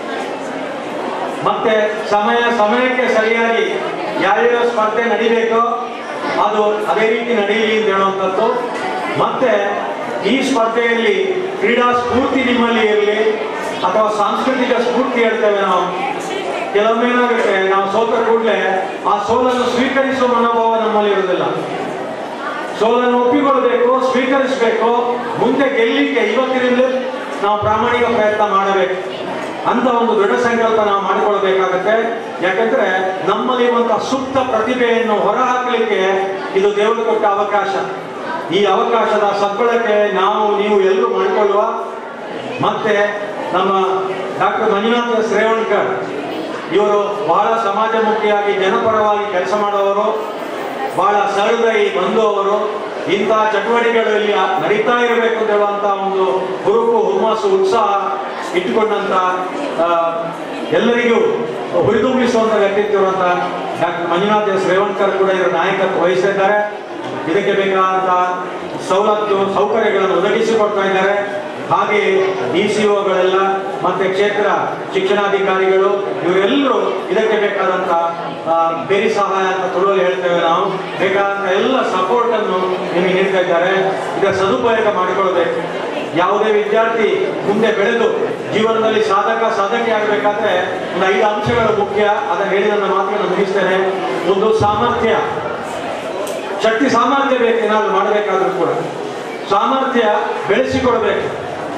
ಮತ್ತೆ ಸಮಯ ಸಮಯಕ್ಕೆ ಸರಿಯಾಗಿ ಯಾವ್ಯಾವ ಸ್ಪರ್ಧೆ ನಡಿಬೇಕೋ ಅದು ಅದೇ ರೀತಿ ನಡೀಲಿ ಅಂತ ಹೇಳುವಂಥದ್ದು ಮತ್ತೆ ಈ ಸ್ಪರ್ಧೆಯಲ್ಲಿ ಕ್ರೀಡಾ ಸ್ಫೂರ್ತಿ ನಿಮ್ಮಲ್ಲಿ ಇರಲಿ ಅಥವಾ ಸಾಂಸ್ಕೃತಿಕ ಸ್ಫೂರ್ತಿ ಹೇಳ್ತೇವೆ ನಾವು ಕೆಲವೊಮ್ಮೆ ಏನಾಗುತ್ತೆ ನಾವು ಸೋತ ಕೂಡಲೇ ಆ ಸೋಲನ್ನು ಸ್ವೀಕರಿಸುವ ಮನೋಭಾವ ನಮ್ಮಲ್ಲಿ ಇರುವುದಿಲ್ಲ ಸೋಲನ್ನು ಒಪ್ಪಿಕೊಳ್ಬೇಕು ಸ್ವೀಕರಿಸಬೇಕು ಮುಂದೆ ಗೆಲ್ಲಿಕ್ಕೆ ಇವತ್ತಿನಿಂದಲೇ ನಾವು ಪ್ರಾಮಾಣಿಕ ಪ್ರಯತ್ನ ಮಾಡಬೇಕು ಅಂತ ಒಂದು ದೃಢ ಸಂಕಲ್ಪ ನಾವು ಮಾಡಿಕೊಳ್ಬೇಕಾಗತ್ತೆ ಯಾಕಂದ್ರೆ ನಮ್ಮಲ್ಲಿರುವಂತಹ ಸುಪ್ತ ಪ್ರತಿಭೆಯನ್ನು ಹೊರಹಾಕಲಿಕ್ಕೆ ಇದು ದೇವರು ಕೊಟ್ಟ ಅವಕಾಶ ಈ ಅವಕಾಶದ ಸದ್ಬಳಕೆ ನಾವು ನೀವು ಎಲ್ಲರೂ ಮಾಡಿಕೊಳ್ಳುವ ಮತ್ತೆ ನಮ್ಮ ಡಾಕ್ಟರ್ ಮಂಜುನಾಥ ಶ್ರೇವಣ್ಕರ್ ಇವರು ಬಹಳ ಸಮಾಜಮುಖಿಯಾಗಿ ಜನಪರವಾಗಿ ಕೆಲಸ ಮಾಡುವವರು ಬಹಳ ಸಹೃದಯಿ ಬಂಧುವರು ಇಂತಹ ಚಟುವಟಿಕೆಗಳಲ್ಲಿ ನಡೀತಾ ಇರಬೇಕು ಅಂತ ಹೇಳುವಂತ ಒಂದು ಹುರುಪು ಹುಮ್ಮಸ್ಸು ಉತ್ಸಾಹ ಇಟ್ಟುಕೊಂಡಂತ ಆ, ಎಲ್ಲರಿಗೂ ಹುರಿದುಂಬಿಸುವಂತ ವ್ಯಕ್ತಿತ್ವ ಇರುವಂತ ಡಾಕ್ಟರ್ ಮಂಜುನಾಥ್ ಎಸ್ ರೇವಣ್ಕರ್ ಕೂಡ ಇದರ ನಾಯಕತ್ವ ವಹಿಸಿದ್ದಾರೆ ಇದಕ್ಕೆ ಬೇಕಾದಂತ ಸವಲತ್ತು ಸೌಕರ್ಯಗಳನ್ನು ಒದಗಿಸಿಕೊಡ್ತಾ ಇದ್ದಾರೆ ಹಾಗೆ ಡಿ ಸಿ ಒಗಳೆಲ್ಲ ಮತ್ತೆ ಕ್ಷೇತ್ರ ಶಿಕ್ಷಣಾಧಿಕಾರಿಗಳು ಇವರೆಲ್ಲರೂ ಇದಕ್ಕೆ ಬೇಕಾದಂತ ಆ, ಬೇರೆ ಸಹಾಯ ಅಂತ ತುಳುವಲ್ಲಿ ಹೇಳ್ತೇವೆ ನಾವು ಬೇಕಾದಂತ ಎಲ್ಲ ಸಪೋರ್ಟ್ ಅನ್ನು ನಿಮಗೆ ನೀಡ್ತಾ ಇದ್ದಾರೆ ಇದರ ಸದುಪಯೋಗ ಮಾಡಿಕೊಳ್ಬೇಕು ಯಾವುದೇ ವಿದ್ಯಾರ್ಥಿ ಮುಂದೆ ಬೆಳೆದು ಜೀವನದಲ್ಲಿ ಸಾಧಕ ಸಾಧಕಿ ಆಗಬೇಕಾದ್ರೆ ಒಂದು ಐದು ಅಂಶಗಳು ಮುಖ್ಯ ಅದನ್ನು ಹೇಳಿ ನನ್ನ ಮಾತುಗಳನ್ನು ಮುಗಿಸ್ತೇನೆ ಒಂದು ಸಾಮರ್ಥ್ಯ ಶಕ್ತಿ ಸಾಮರ್ಥ್ಯ ಬೇಕು ಏನಾದ್ರು ಮಾಡಬೇಕಾದ್ರೂ ಕೂಡ ಸಾಮರ್ಥ್ಯ ಬೆಳೆಸಿಕೊಳ್ಬೇಕು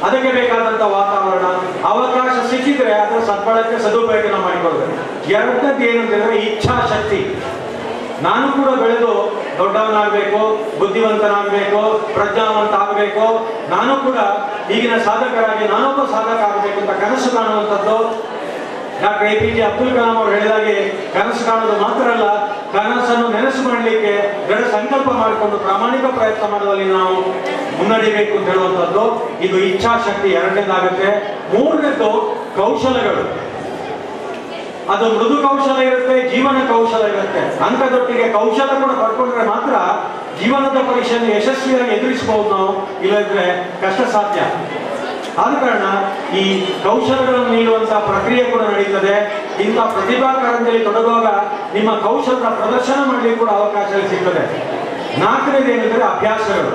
ಅದಕ್ಕೆ ಬೇಕಾದಂತ ವಾತಾವರಣ ಅವಕಾಶ ಸಿಕ್ಕಿದ್ರೆ ಅದರ ಸದ್ಬಳಕೆ ಸದುಪಯೋಗ ಮಾಡಿಕೊಳ್ಬೇಕು ಎರಡನೇದು ಏನಂತಂದ್ರೆ ಇಚ್ಛಾಶಕ್ತಿ ನಾನು ಕೂಡ ಬೆಳೆದು ದೊಡ್ಡವನಾಗಬೇಕು ಬುದ್ಧಿವಂತನಾಗಬೇಕು ಪ್ರಜ್ಞಾವಂತ ಆಗಬೇಕು ನಾನು ಕೂಡ ಈಗಿನ ಸಾಧಕರಾಗಿ ನಾನೊಬ್ಬ ಸಾಧಕ ಆಗಬೇಕು ಅಂತ ಕನಸು ಕಾಣುವಂಥದ್ದು doctor A P J Abdul Kalam ಅವರು ಹೇಳಿದಾಗೆ ಕನಸು ಕಾಣೋದು ಮಾತ್ರ ಅಲ್ಲ ಕನಸನ್ನು ನೆನಸು ಮಾಡಲಿಕ್ಕೆ ದೃಢ ಸಂಕಲ್ಪ ಮಾಡಿಕೊಂಡು ಪ್ರಾಮಾಣಿಕ ಪ್ರಯತ್ನ ಮಾಡುವಲ್ಲಿ ನಾವು ಮುನ್ನಡಿಬೇಕು ಅಂತ ಹೇಳುವಂಥದ್ದು ಇದು ಇಚ್ಛಾಶಕ್ತಿ ಎರಡನೇದಾಗುತ್ತೆ ಮೂರನೇದು ಕೌಶಲಗಳು ಅದು ಮೃದು ಕೌಶಲ ಇರುತ್ತೆ ಜೀವನ ಕೌಶಲ ಇರುತ್ತೆ ಅಂಕದೊಟ್ಟಿಗೆ ಕೌಶಲ ಕೂಡ ಪಡ್ಕೊಂಡ್ರೆ ಮಾತ್ರ ಜೀವನದ ಪರೀಕ್ಷೆಯನ್ನು ಯಶಸ್ವಿಯಾಗಿ ಎದುರಿಸಬಹುದು ನಾವು ಇಲ್ಲದ್ರೆ ಕಷ್ಟ ಸಾಧ್ಯ ಆದ ಕಾರಣ ಈ ಕೌಶಲಗಳನ್ನು ನೀಡುವಂತಹ ಪ್ರಕ್ರಿಯೆ ಕೂಡ ನಡೀತದೆ ಇಂಥ ಪ್ರತಿಭಾ ಕಾರಂಜಿಯಲ್ಲಿ ತೊಡಗುವಾಗ ನಿಮ್ಮ ಕೌಶಲದ ಪ್ರದರ್ಶನ ಮಾಡಲಿಕ್ಕೆ ಕೂಡ ಅವಕಾಶ ಸಿಗ್ತದೆ ನಾಲ್ಕನೇದು ಏನಂದ್ರೆ ಅಭ್ಯಾಸಗಳು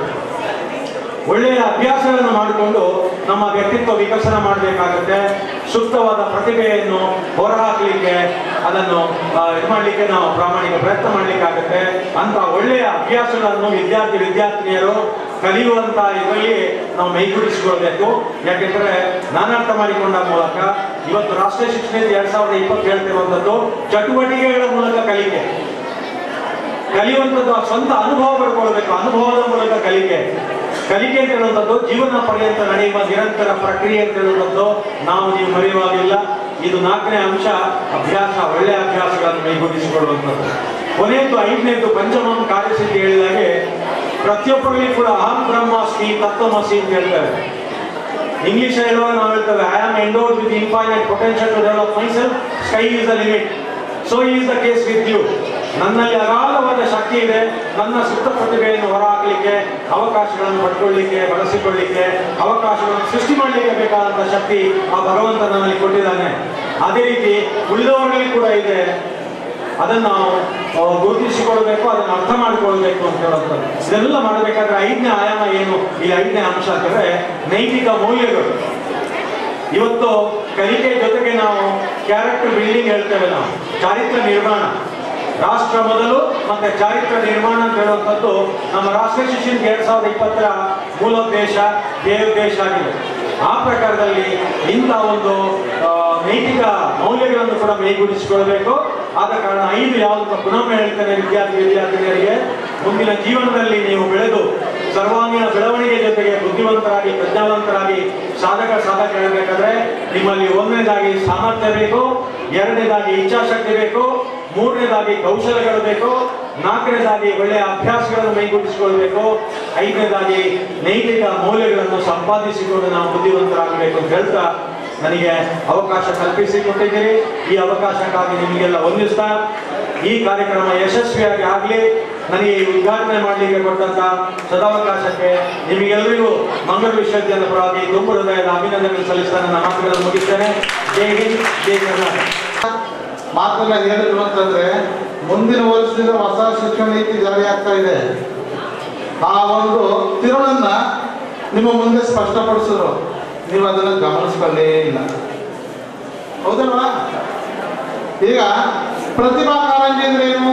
ಒಳ್ಳೆಯ ಅಭ್ಯಾಸಗಳನ್ನು ಮಾಡಿಕೊಂಡು ನಮ್ಮ ವ್ಯಕ್ತಿತ್ವ ವಿಕಸನ ಮಾಡಬೇಕಾಗುತ್ತೆ ಸೂಕ್ತವಾದ ಪ್ರತಿಭೆಯನ್ನು ಹೊರಹಾಕಲಿಕ್ಕೆ ಅದನ್ನು ಆ, ಇದು ಮಾಡಲಿಕ್ಕೆ ನಾವು ಪ್ರಾಮಾಣಿಕ ಪ್ರಯತ್ನ ಮಾಡಲಿಕ್ಕಾಗುತ್ತೆ ಅಂತ ಒಳ್ಳೆಯ ಅಭ್ಯಾಸಗಳನ್ನು ವಿದ್ಯಾರ್ಥಿ ವಿದ್ಯಾರ್ಥಿನಿಯರು ಕಲಿಯುವಂತ ಇದರಲ್ಲಿ ನಾವು ಮೈಗೂಡಿಸಿಕೊಳ್ಬೇಕು ಯಾಕೆಂದ್ರೆ ನಾನು ಅರ್ಥ ಮಾಡಿಕೊಂಡ ಮೂಲಕ ಇವತ್ತು ರಾಷ್ಟ್ರೀಯ ಶಿಕ್ಷಣ ನೀತಿ ಎರಡ್ ಸಾವಿರದ ಇಪ್ಪತ್ತು ಹೇಳ್ತಿರುವಂತದ್ದು ಚಟುವಟಿಕೆಗಳ ಮೂಲಕ ಕಲಿಕೆ ಕಲಿಯುವಂಥದ್ದು ಆ ಸ್ವಂತ ಅನುಭವ ಪಡ್ಕೊಳ್ಬೇಕು ಅನುಭವದ ಮೂಲಕ ಕಲಿಕೆ ಕಲಿಕೆ ಅಂತ ಹೇಳುವಂಥದ್ದು ಜೀವನ ಪರ್ಯಂತ ನಡೆಯುವ ನಿರಂತರ ಪ್ರಕ್ರಿಯೆ ಅಂತ ಹೇಳುವಂಥದ್ದು ನಾವು ನೀವು ಮರೆಯುವಾಗಿಲ್ಲ ಇದು ನಾಲ್ಕನೇ ಅಂಶ ಅಭ್ಯಾಸ ಒಳ್ಳೆಯ ಅಭ್ಯಾಸಗಳನ್ನು ಮೈಗೂಡಿಸಿಕೊಳ್ಳುವಂಥದ್ದು ಕೊನೆಯದು ಐದನೇದು ಪಂಚಮಂ ಕಾರ್ಯಸಿದ್ಧಿ ಹೇಳಿದಾಗೆ ಪ್ರತಿಯೊಬ್ಬರಿಗೂ ಕೂಡ ಅಹಂ ಬ್ರಹ್ಮಾಸ್ಮಿ ತತ್ವಮಸಿ ಅಂತ ಹೇಳ್ತಾರೆ ಇಂಗ್ಲಿಷ್ ಹೇಳುವಾಗ ನಾವು ಹೇಳ್ತೇವೆ I am endowed with infinite potential to develop myself sky is the limit so is the case with you ನನ್ನಲ್ಲಿ ಅಗಾಧವಾದ ಶಕ್ತಿ ಇದೆ ನನ್ನ ಸುತ್ತ ಪ್ರತಿಭೆಯನ್ನು ಹೊರಹಾಕಲಿಕ್ಕೆ ಅವಕಾಶಗಳನ್ನು ಪಡ್ಕೊಳ್ಳಿಕ್ಕೆ ಬಳಸಿಕೊಳ್ಳಿಕ್ಕೆ ಅವಕಾಶಗಳನ್ನು ಸೃಷ್ಟಿ ಮಾಡಲಿಕ್ಕೆ ಬೇಕಾದಂಥ ಶಕ್ತಿ ಆ ಭಗವಂತ ನನ್ನಲ್ಲಿ ಕೊಟ್ಟಿದ್ದಾನೆ ಅದೇ ರೀತಿ ಉಳಿದವರಲ್ಲಿ ಕೂಡ ಇದೆ ಅದನ್ನು ನಾವು ಆ, ಗುರುತಿಸಿಕೊಳ್ಬೇಕು ಅದನ್ನು ಅರ್ಥ ಮಾಡಿಕೊಳ್ಬೇಕು ಅಂತ ಹೇಳುವಂಥದ್ದು ಇದೆಲ್ಲ ಮಾಡಬೇಕಾದ್ರೆ ಐದನೇ ಆಯಾಮ ಏನು ಈ ಐದನೇ ಅಂಶ ಅಂತಂದ್ರೆ ನೈತಿಕ ಮೌಲ್ಯಗಳು ಇವತ್ತು ಕಲಿಕೆ ಜೊತೆಗೆ ನಾವು ಕ್ಯಾರೆಕ್ಟರ್ ಬಿಲ್ಡಿಂಗ್ ಹೇಳ್ತೇವೆ ನಾವು ಚಾರಿತ್ರ ನಿರ್ಮಾಣ ರಾಷ್ಟ್ರ ಮೊದಲು ಮತ್ತೆ ಚಾರಿತ್ರ ನಿರ್ಮಾಣ ಅಂತ ಹೇಳುವಂಥದ್ದು ನಮ್ಮ ರಾಷ್ಟ್ರೀಯ ಶಿಕ್ಷಣ ಎರಡ್ ಸಾವಿರದ ಇಪ್ಪತ್ತರ ಮೂಲೋದ್ದೇಶ ಧ್ಯೇಯೋದ್ದೇಶ ಆಗಿದೆ ಆ ಪ್ರಕಾರದಲ್ಲಿ ಇಂಥ ಒಂದು ಆ, ನೈತಿಕ ಮೌಲ್ಯಗಳನ್ನು ಕೂಡ ಮೈಗೂಡಿಸಿಕೊಳ್ಬೇಕು ಆದ ಕಾರಣ ಐದು ಯಾವುದು ಪುನಃ ಹೇಳ್ತೇನೆ ವಿದ್ಯಾರ್ಥಿ ವಿದ್ಯಾರ್ಥಿನಿಯರಿಗೆ ಮುಂದಿನ ಜೀವನದಲ್ಲಿ ನೀವು ಬೆಳೆದು ಸರ್ವಾಂಗೀಣ ಬೆಳವಣಿಗೆ ಜೊತೆಗೆ ಬುದ್ಧಿವಂತರಾಗಿ ಪ್ರಜ್ಞಾವಂತರಾಗಿ ಸಾಧಕ ಸಾಧಕ ಹೇಳಬೇಕಾದ್ರೆ ನಿಮ್ಮಲ್ಲಿ ಒಂದನೇದಾಗಿ ಸಾಮರ್ಥ್ಯ ಬೇಕು ಎರಡನೇದಾಗಿ ಇಚ್ಛಾಶಕ್ತಿ ಬೇಕು ಮೂರನೇದಾಗಿ ಕೌಶಲಗಳು ಬೇಕು ನಾಲ್ಕನೇದಾಗಿ ಒಳ್ಳೆಯ ಅಭ್ಯಾಸಗಳನ್ನು ಮೈಗೂಡಿಸಿಕೊಳ್ಬೇಕು ಐದನೇದಾಗಿ ನೈತಿಕ ಮೌಲ್ಯಗಳನ್ನು ಸಂಪಾದಿಸಿಕೊಂಡು ನಾವು ಬುದ್ಧಿವಂತರಾಗಬೇಕು ಅಂತ ಹೇಳ್ತಾ ನನಗೆ ಅವಕಾಶ ಕಲ್ಪಿಸಿ ಕೊಟ್ಟಿದ್ದೀರಿ ಈ ಅವಕಾಶಕ್ಕಾಗಿ ನಿಮಗೆಲ್ಲ ವಂದಿಸ್ತಾ ಈ ಕಾರ್ಯಕ್ರಮ ಯಶಸ್ವಿಯಾಗಿ ಆಗಲಿ ನನಗೆ ಈ ಉದ್ಘಾಟನೆ ಮಾಡಲಿಕ್ಕೆ ಕೊಟ್ಟಂತ ಸದಾವಕಾಶಕ್ಕೆ ನಿಮಗೆಲ್ಲರಿಗೂ ಮಂಗಳೂರು ವಿಶ್ವವಿದ್ಯಾಲಯದ ಪರವಾಗಿ ತುಂಬ ಹೃದಯದ ಅಭಿನಂದನೆ ಸಲ್ಲಿಸ್ತಾ ನನ್ನ ಮಾತುಗಳನ್ನು ಮುಗಿಸ್ತೇನೆ ಜೈ ಹಿಂದ್ ಜೈ ಕರ್ನಾಟಕ ಮಾತನ್ನ ಹೇಳಿದ್ರು ಅಂತಂದ್ರೆ ಮುಂದಿನ ವರ್ಷದಿಂದ ಹೊಸ ಶಿಕ್ಷಣ ನೀತಿ ಜಾರಿ ಆಗ್ತಾ ಇದೆ ಆ ಒಂದು ತಿರುಳನ್ನ ನಿಮ್ಮ ಮುಂದೆ ಸ್ಪಷ್ಟಪಡಿಸಿದ್ರು ನೀವು ಅದನ್ನ ಗಮನಿಸ್ಕೊಳ್ಳೇ ಇಲ್ಲ ಹೌದಲ್ವಾ ಈಗ ಪ್ರತಿಭಾ ಕಾರಂಜಿ ಅಂದ್ರೆ ಏನು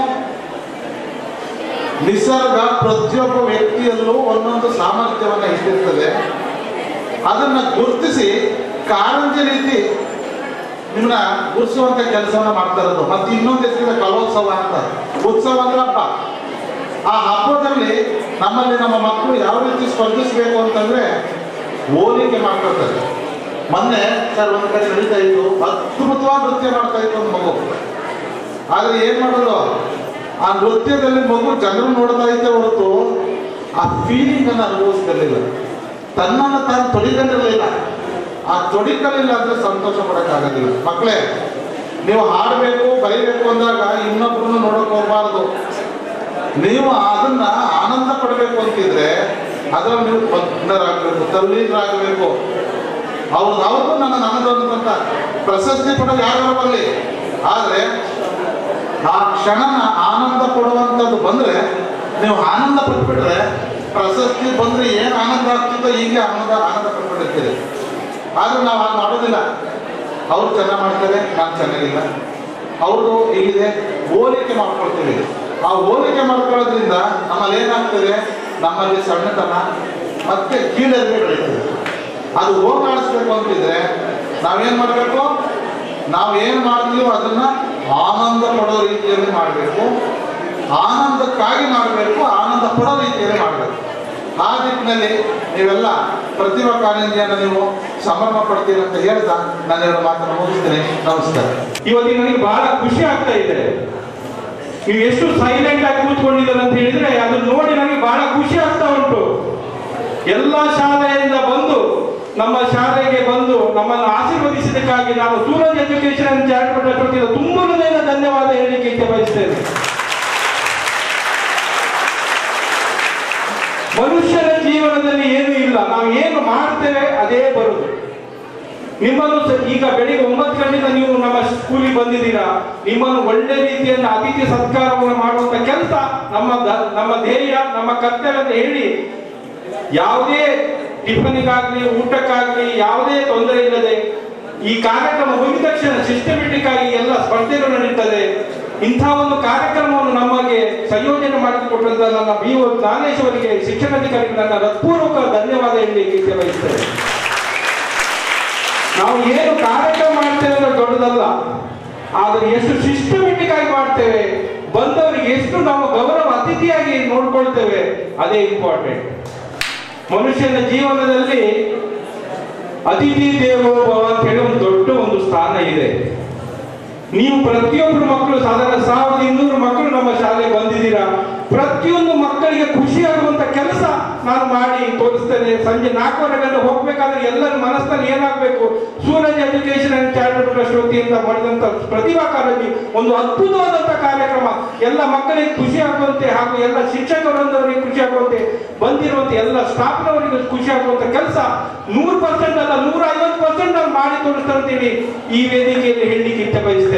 ನಿಸರ್ಗ ಪ್ರತಿಯೊಬ್ಬ ವ್ಯಕ್ತಿಯಲ್ಲೂ ಒಂದೊಂದು ಸಾಮರ್ಥ್ಯವನ್ನ ಇಟ್ಟಿರ್ತದೆ ಅದನ್ನ ಗುರುತಿಸಿ ಕಾರಂಜಿ ರೀತಿ ನಿಮ್ಮನ್ನ ಗುರುಸುವಂತ ಕೆಲಸವನ್ನ ಮಾಡ್ತಾ ಇರೋದು ಮತ್ತೆ ಇನ್ನೊಂದು ಹೆಸರಿದೆ ಕಲೋತ್ಸವ ಅಂತ ಉತ್ಸವ ಅಂದ್ರೆ ಹಬ್ಬ ಆ ಹಬ್ಬದಲ್ಲಿ ನಮ್ಮಲ್ಲಿ ನಮ್ಮ ಮಕ್ಕಳು ಯಾವ ರೀತಿ ಸ್ಪರ್ಧಿಸಬೇಕು ಅಂತಂದ್ರೆ ಹೋಲಿಕೆ ಮಾಡ್ಕೊಳ್ತಾರೆ ಮೊನ್ನೆ ಸರ್ ಒಂದ್ ಕಡೆ ನಡೀತಾ ಇತ್ತು ಅದ್ಭುತವಾದ ನೃತ್ಯ ಮಾಡ್ತಾ ಇತ್ತು ಒಂದು ಮಗು ಆದ್ರೆ ಏನ್ ಮಾಡೋದು ಆ ನೃತ್ಯದಲ್ಲಿ ಮಗು ಜನರು ನೋಡ್ತಾ ಇದ್ದೆ ಹೊರತು ಆ ಫೀಲಿಂಗ್ ಅನ್ನು ಅನುಭವಿಸ್ತಿರ್ಲಿಲ್ಲ ತನ್ನನ್ನು ತಾನು ತೊಡಿಕೊಂಡಿರ್ಲಿಲ್ಲ ಆ ತೊಡಿಕಲಿಲ್ಲ ಅಂದ್ರೆ ಸಂತೋಷ ಪಡಕ್ಕಾಗೋದಿಲ್ಲ ಮಕ್ಕಳೇ ನೀವು ಹಾಡಬೇಕು ಬರೀಬೇಕು ಅಂದಾಗ ಇನ್ನೊಬ್ರನ್ನ ನೋಡಕ್ ಹೋಗ್ಬಾರ್ದು ನೀವು ಅದನ್ನ ಆನಂದ ಪಡಬೇಕು ಅಂತಿದ್ರೆ ಅದ್ರಲ್ಲಿ ನೀವು ಭಗ್ನರಾಗಬೇಕು ತಲ್ಲೀನರಾಗಬೇಕು ಅವ್ರದ್ದು ಅವ್ರಿಗೂ ನನ್ನ ನನ್ನದು ಅಂತಂತ ಪ್ರಶಸ್ತಿ ಪಡೋದು ಯಾರು ಬರಲಿ ಆದ್ರೆ ಆ ಕ್ಷಣನ ಆನಂದ ಪಡುವಂಥದ್ದು ಬಂದ್ರೆ ನೀವು ಆನಂದ ಪಟ್ಬಿಟ್ರೆ ಪ್ರಶಸ್ತಿ ಬಂದ್ರೆ ಏನು ಆನಂದ ಆಗ್ತಿತ್ತೋ ಹೀಗೆ ಆನಂದ ಆನಂದ ಪಟ್ಬಿಟ್ಟಿರ್ತೀರಿ ಆದ್ರೆ ನಾವು ಹಾಗೆ ಮಾಡೋದಿಲ್ಲ ಅವ್ರು ಚೆನ್ನಾಗಿ ಮಾಡ್ತಾರೆ ನಾನು ಚೆನ್ನಾಗಿಲ್ಲ ಅವ್ರದ್ದು ಇಲ್ಲಿದೆ ಹೋಲಿಕೆ ಮಾಡ್ಕೊಳ್ತೀವಿ ಆ ಹೋಲಿಕೆ ಮಾಡ್ಕೊಳ್ಳೋದ್ರಿಂದ ನಮ್ಮಲ್ಲಿ ಏನಾಗ್ತದೆ ನಮ್ಮಲ್ಲಿ ಸಣ್ಣತನ ಮತ್ತೆ ಕೀಳರಿಮೆ ಬೆಳೀತದೆ ಅದು ಹೋಗಾಡಿಸ್ಬೇಕು ಅಂತಿದ್ರೆ ನಾವೇನ್ ಮಾಡಬೇಕು ನಾವು ಏನು ಮಾಡ್ತೀವೋ ಅದನ್ನ ಆನಂದ ಪಡೋ ರೀತಿಯಲ್ಲಿ ಮಾಡಬೇಕು ಆನಂದಕ್ಕಾಗಿ ಮಾಡಬೇಕು ಆನಂದ ಪಡೋ ರೀತಿಯಲ್ಲಿ ಮಾಡಬೇಕು ಆ ನಿಟ್ಟಿನಲ್ಲಿ ನೀವೆಲ್ಲ ಪ್ರತಿಭಾ ಕಾರಂಜಿಯನ್ನು ನೀವು ಸಂಭ್ರಮ ಪಡ್ತೀರಿ ಅಂತ ಹೇಳ್ತಾ ನಾನೆರಡು ಮಾತನ್ನು ಮುಗಿಸ್ತೇನೆ ನಮಸ್ಕಾರ ಇವತ್ತಿಗೆ ನನಗೆ ಬಹಳ ಖುಷಿ ಆಗ್ತಾ ಇದೆ ನೀವು ಎಷ್ಟು ಸೈಲೆಂಟ್ ಆಗಿ ಕೂತ್ಕೊಂಡಿದ್ದಾರೆ ಅಂತ ಹೇಳಿದ್ರೆ ಅದನ್ನ ನೋಡಿ ನನಗೆ ಬಹಳ ಖುಷಿ ಆಗ್ತಾ ಉಂಟು ಎಲ್ಲ ಶಾಲೆಯಿಂದ ಬಂದು ನಮ್ಮ ಶಾಲೆಗೆ ಬಂದು ನಮ್ಮನ್ನು ಆಶೀರ್ವದಿಸಿದ್ದಕ್ಕಾಗಿ ನಾನು Suraj education and charitable trust ವತಿಯಿಂದ ತುಂಬ ಹೃದಯದ ಧನ್ಯವಾದ ಹೇಳಲಿಕ್ಕೆ ಇಚ್ಛೆ ಬಯಸ್ತೇನೆ ಮನುಷ್ಯನ ಜೀವನದಲ್ಲಿ ಏನೂ ಇಲ್ಲ ನಾವು ಏನು ಮಾಡ್ತೇವೆ ಅದೇ ಬರುದು ನಿಮ್ಮನ್ನು ಸ- ಈಗ ಬೆಳಿಗ್ಗೆ ಒಂಬತ್ತು ಗಂಟೆಯಿಂದ ನೀವು ನಮ್ಮ ಸ್ಕೂಲಿಗೆ ಬಂದಿದ್ದೀರಾ ನಿಮ್ಮನ್ನು ಒಳ್ಳೆ ರೀತಿಯಿಂದ ಅತಿಥಿ ಸತ್ಕಾರವನ್ನು ಮಾಡುವಂತ ಕೆಲಸ ನಮ್ಮ ದ- ನಮ್ಮ ಧ್ಯೇಯ ನಮ್ಮ ಕರ್ತವ್ಯ ಅಂತ ಹೇಳಿ ಯಾವುದೇ ಟಿಫನಿಗಾಗ್ಲಿ ಊಟಕ್ಕಾಗ್ಲಿ ಯಾವುದೇ ತೊಂದರೆ ಇಲ್ಲದೆ ಈ ಕಾರ್ಯಕ್ರಮ ಮುಗಿದ ತಕ್ಷಣ ಸಿಸ್ಟಮೆಟಿಕ್ ಆಗಿ ಎಲ್ಲ ಸ್ಪರ್ಧೆಗಳು ನಡೀತದೆ ಇಂಥ ಒಂದು ಕಾರ್ಯಕ್ರಮವನ್ನು ನಮಗೆ ಸಂಯೋಜನೆ ಮಾಡಿಕೊಟ್ಟಂತ ನನ್ನ ಬಿ ಒ ಜ್ಞಾನೇಶ್ವರಿಗೆ ಶಿಕ್ಷಣಾಧಿಕಾರಿಗೆ ನನ್ನ ಹೃತ್ಪೂರ್ವಕ ಧನ್ಯವಾದ ಹೇಳಲಿಕ್ಕೆ ಇಚ್ಛೆ ಬಯಸ್ತೇನೆ ನಾವು ಏನು ಕಾರ್ಯಕ್ರಮ ಮಾಡ್ತೇವೆ ಅಂದ್ರೆ ದೊಡ್ಡದಲ್ಲ ಆದರೆ ಎಷ್ಟು ಸಿಸ್ಟಮೆಟಿಕ್ ಆಗಿ ಮಾಡ್ತೇವೆ ಬಂದವರಿಗೆ ಎಷ್ಟು ನಾವು ಗೌರವ ಅತಿಥಿಯಾಗಿ ನೋಡ್ಕೊಳ್ತೇವೆ ಅದೇ ಇಂಪಾರ್ಟೆಂಟ್ ಮನುಷ್ಯನ ಜೀವನದಲ್ಲಿ ಅತಿಥಿ ದೇವೋ ಭವ ಅಂತ ಹೇಳಿ ಒಂದು ದೊಡ್ಡ ಒಂದು ಸ್ಥಾನ ಇದೆ ನೀವು ಪ್ರತಿಯೊಬ್ಬರು ಮಕ್ಕಳು ಸಾಧಾರಣ ಸಾವಿರದ ಇನ್ನೂರು ಮಕ್ಕಳು ನಮ್ಮ ಶಾಲೆಗೆ ಬಂದಿದ್ದೀರಾ ಪ್ರತಿಯೊಂದು ಮಕ್ಕಳಿಗೆ ಖುಷಿಯಾಗುವಂತ ಕೆಲಸ ನಾನು ಮಾಡಿ ತೋರಿಸ್ತೇನೆ ಸಂಜೆ ನಾಲ್ಕೂವರೆ ಗಂಟೆ ಹೋಗ್ಬೇಕಾದ್ರೆ ಎಲ್ಲರ ಮನಸ್ಸಲ್ಲಿ ಏನಾಗಬೇಕು Suraj education and charitable trust ವತಿಯಿಂದ ಮಾಡಿದಂತ ಪ್ರತಿಭಾ ಕಾರಂಜಿ ಒಂದು ಅದ್ಭುತವಾದಂತ ಕಾರ್ಯಕ್ರಮ ಎಲ್ಲ ಮಕ್ಕಳಿಗೆ ಖುಷಿ ಆಗುವಂತೆ ಹಾಗೂ ಎಲ್ಲ ಶಿಕ್ಷಕರೊಂದವರಿಗೆ ಖುಷಿ ಆಗುವಂತೆ ಬಂದಿರುವಂತೆ ಎಲ್ಲ ಸ್ಟಾಫ್ನವರಿಗೆ ಖುಷಿ ಆಗುವಂತ ಕೆಲಸ ನೂರು ಪರ್ಸೆಂಟ್ ಅಲ್ಲ ನೂರ ಐವತ್ತು ಪರ್ಸೆಂಟ್ ನಾನು ಮಾಡಿ ತೋರಿಸ್ತಾ ಅಂತೇಳಿ ಈ ವೇದಿಕೆಯಲ್ಲಿ ಹೇಳಲಿಕ್ಕೆ ಇಚ್ಛೆ ಬಯಸ್ತೇನೆ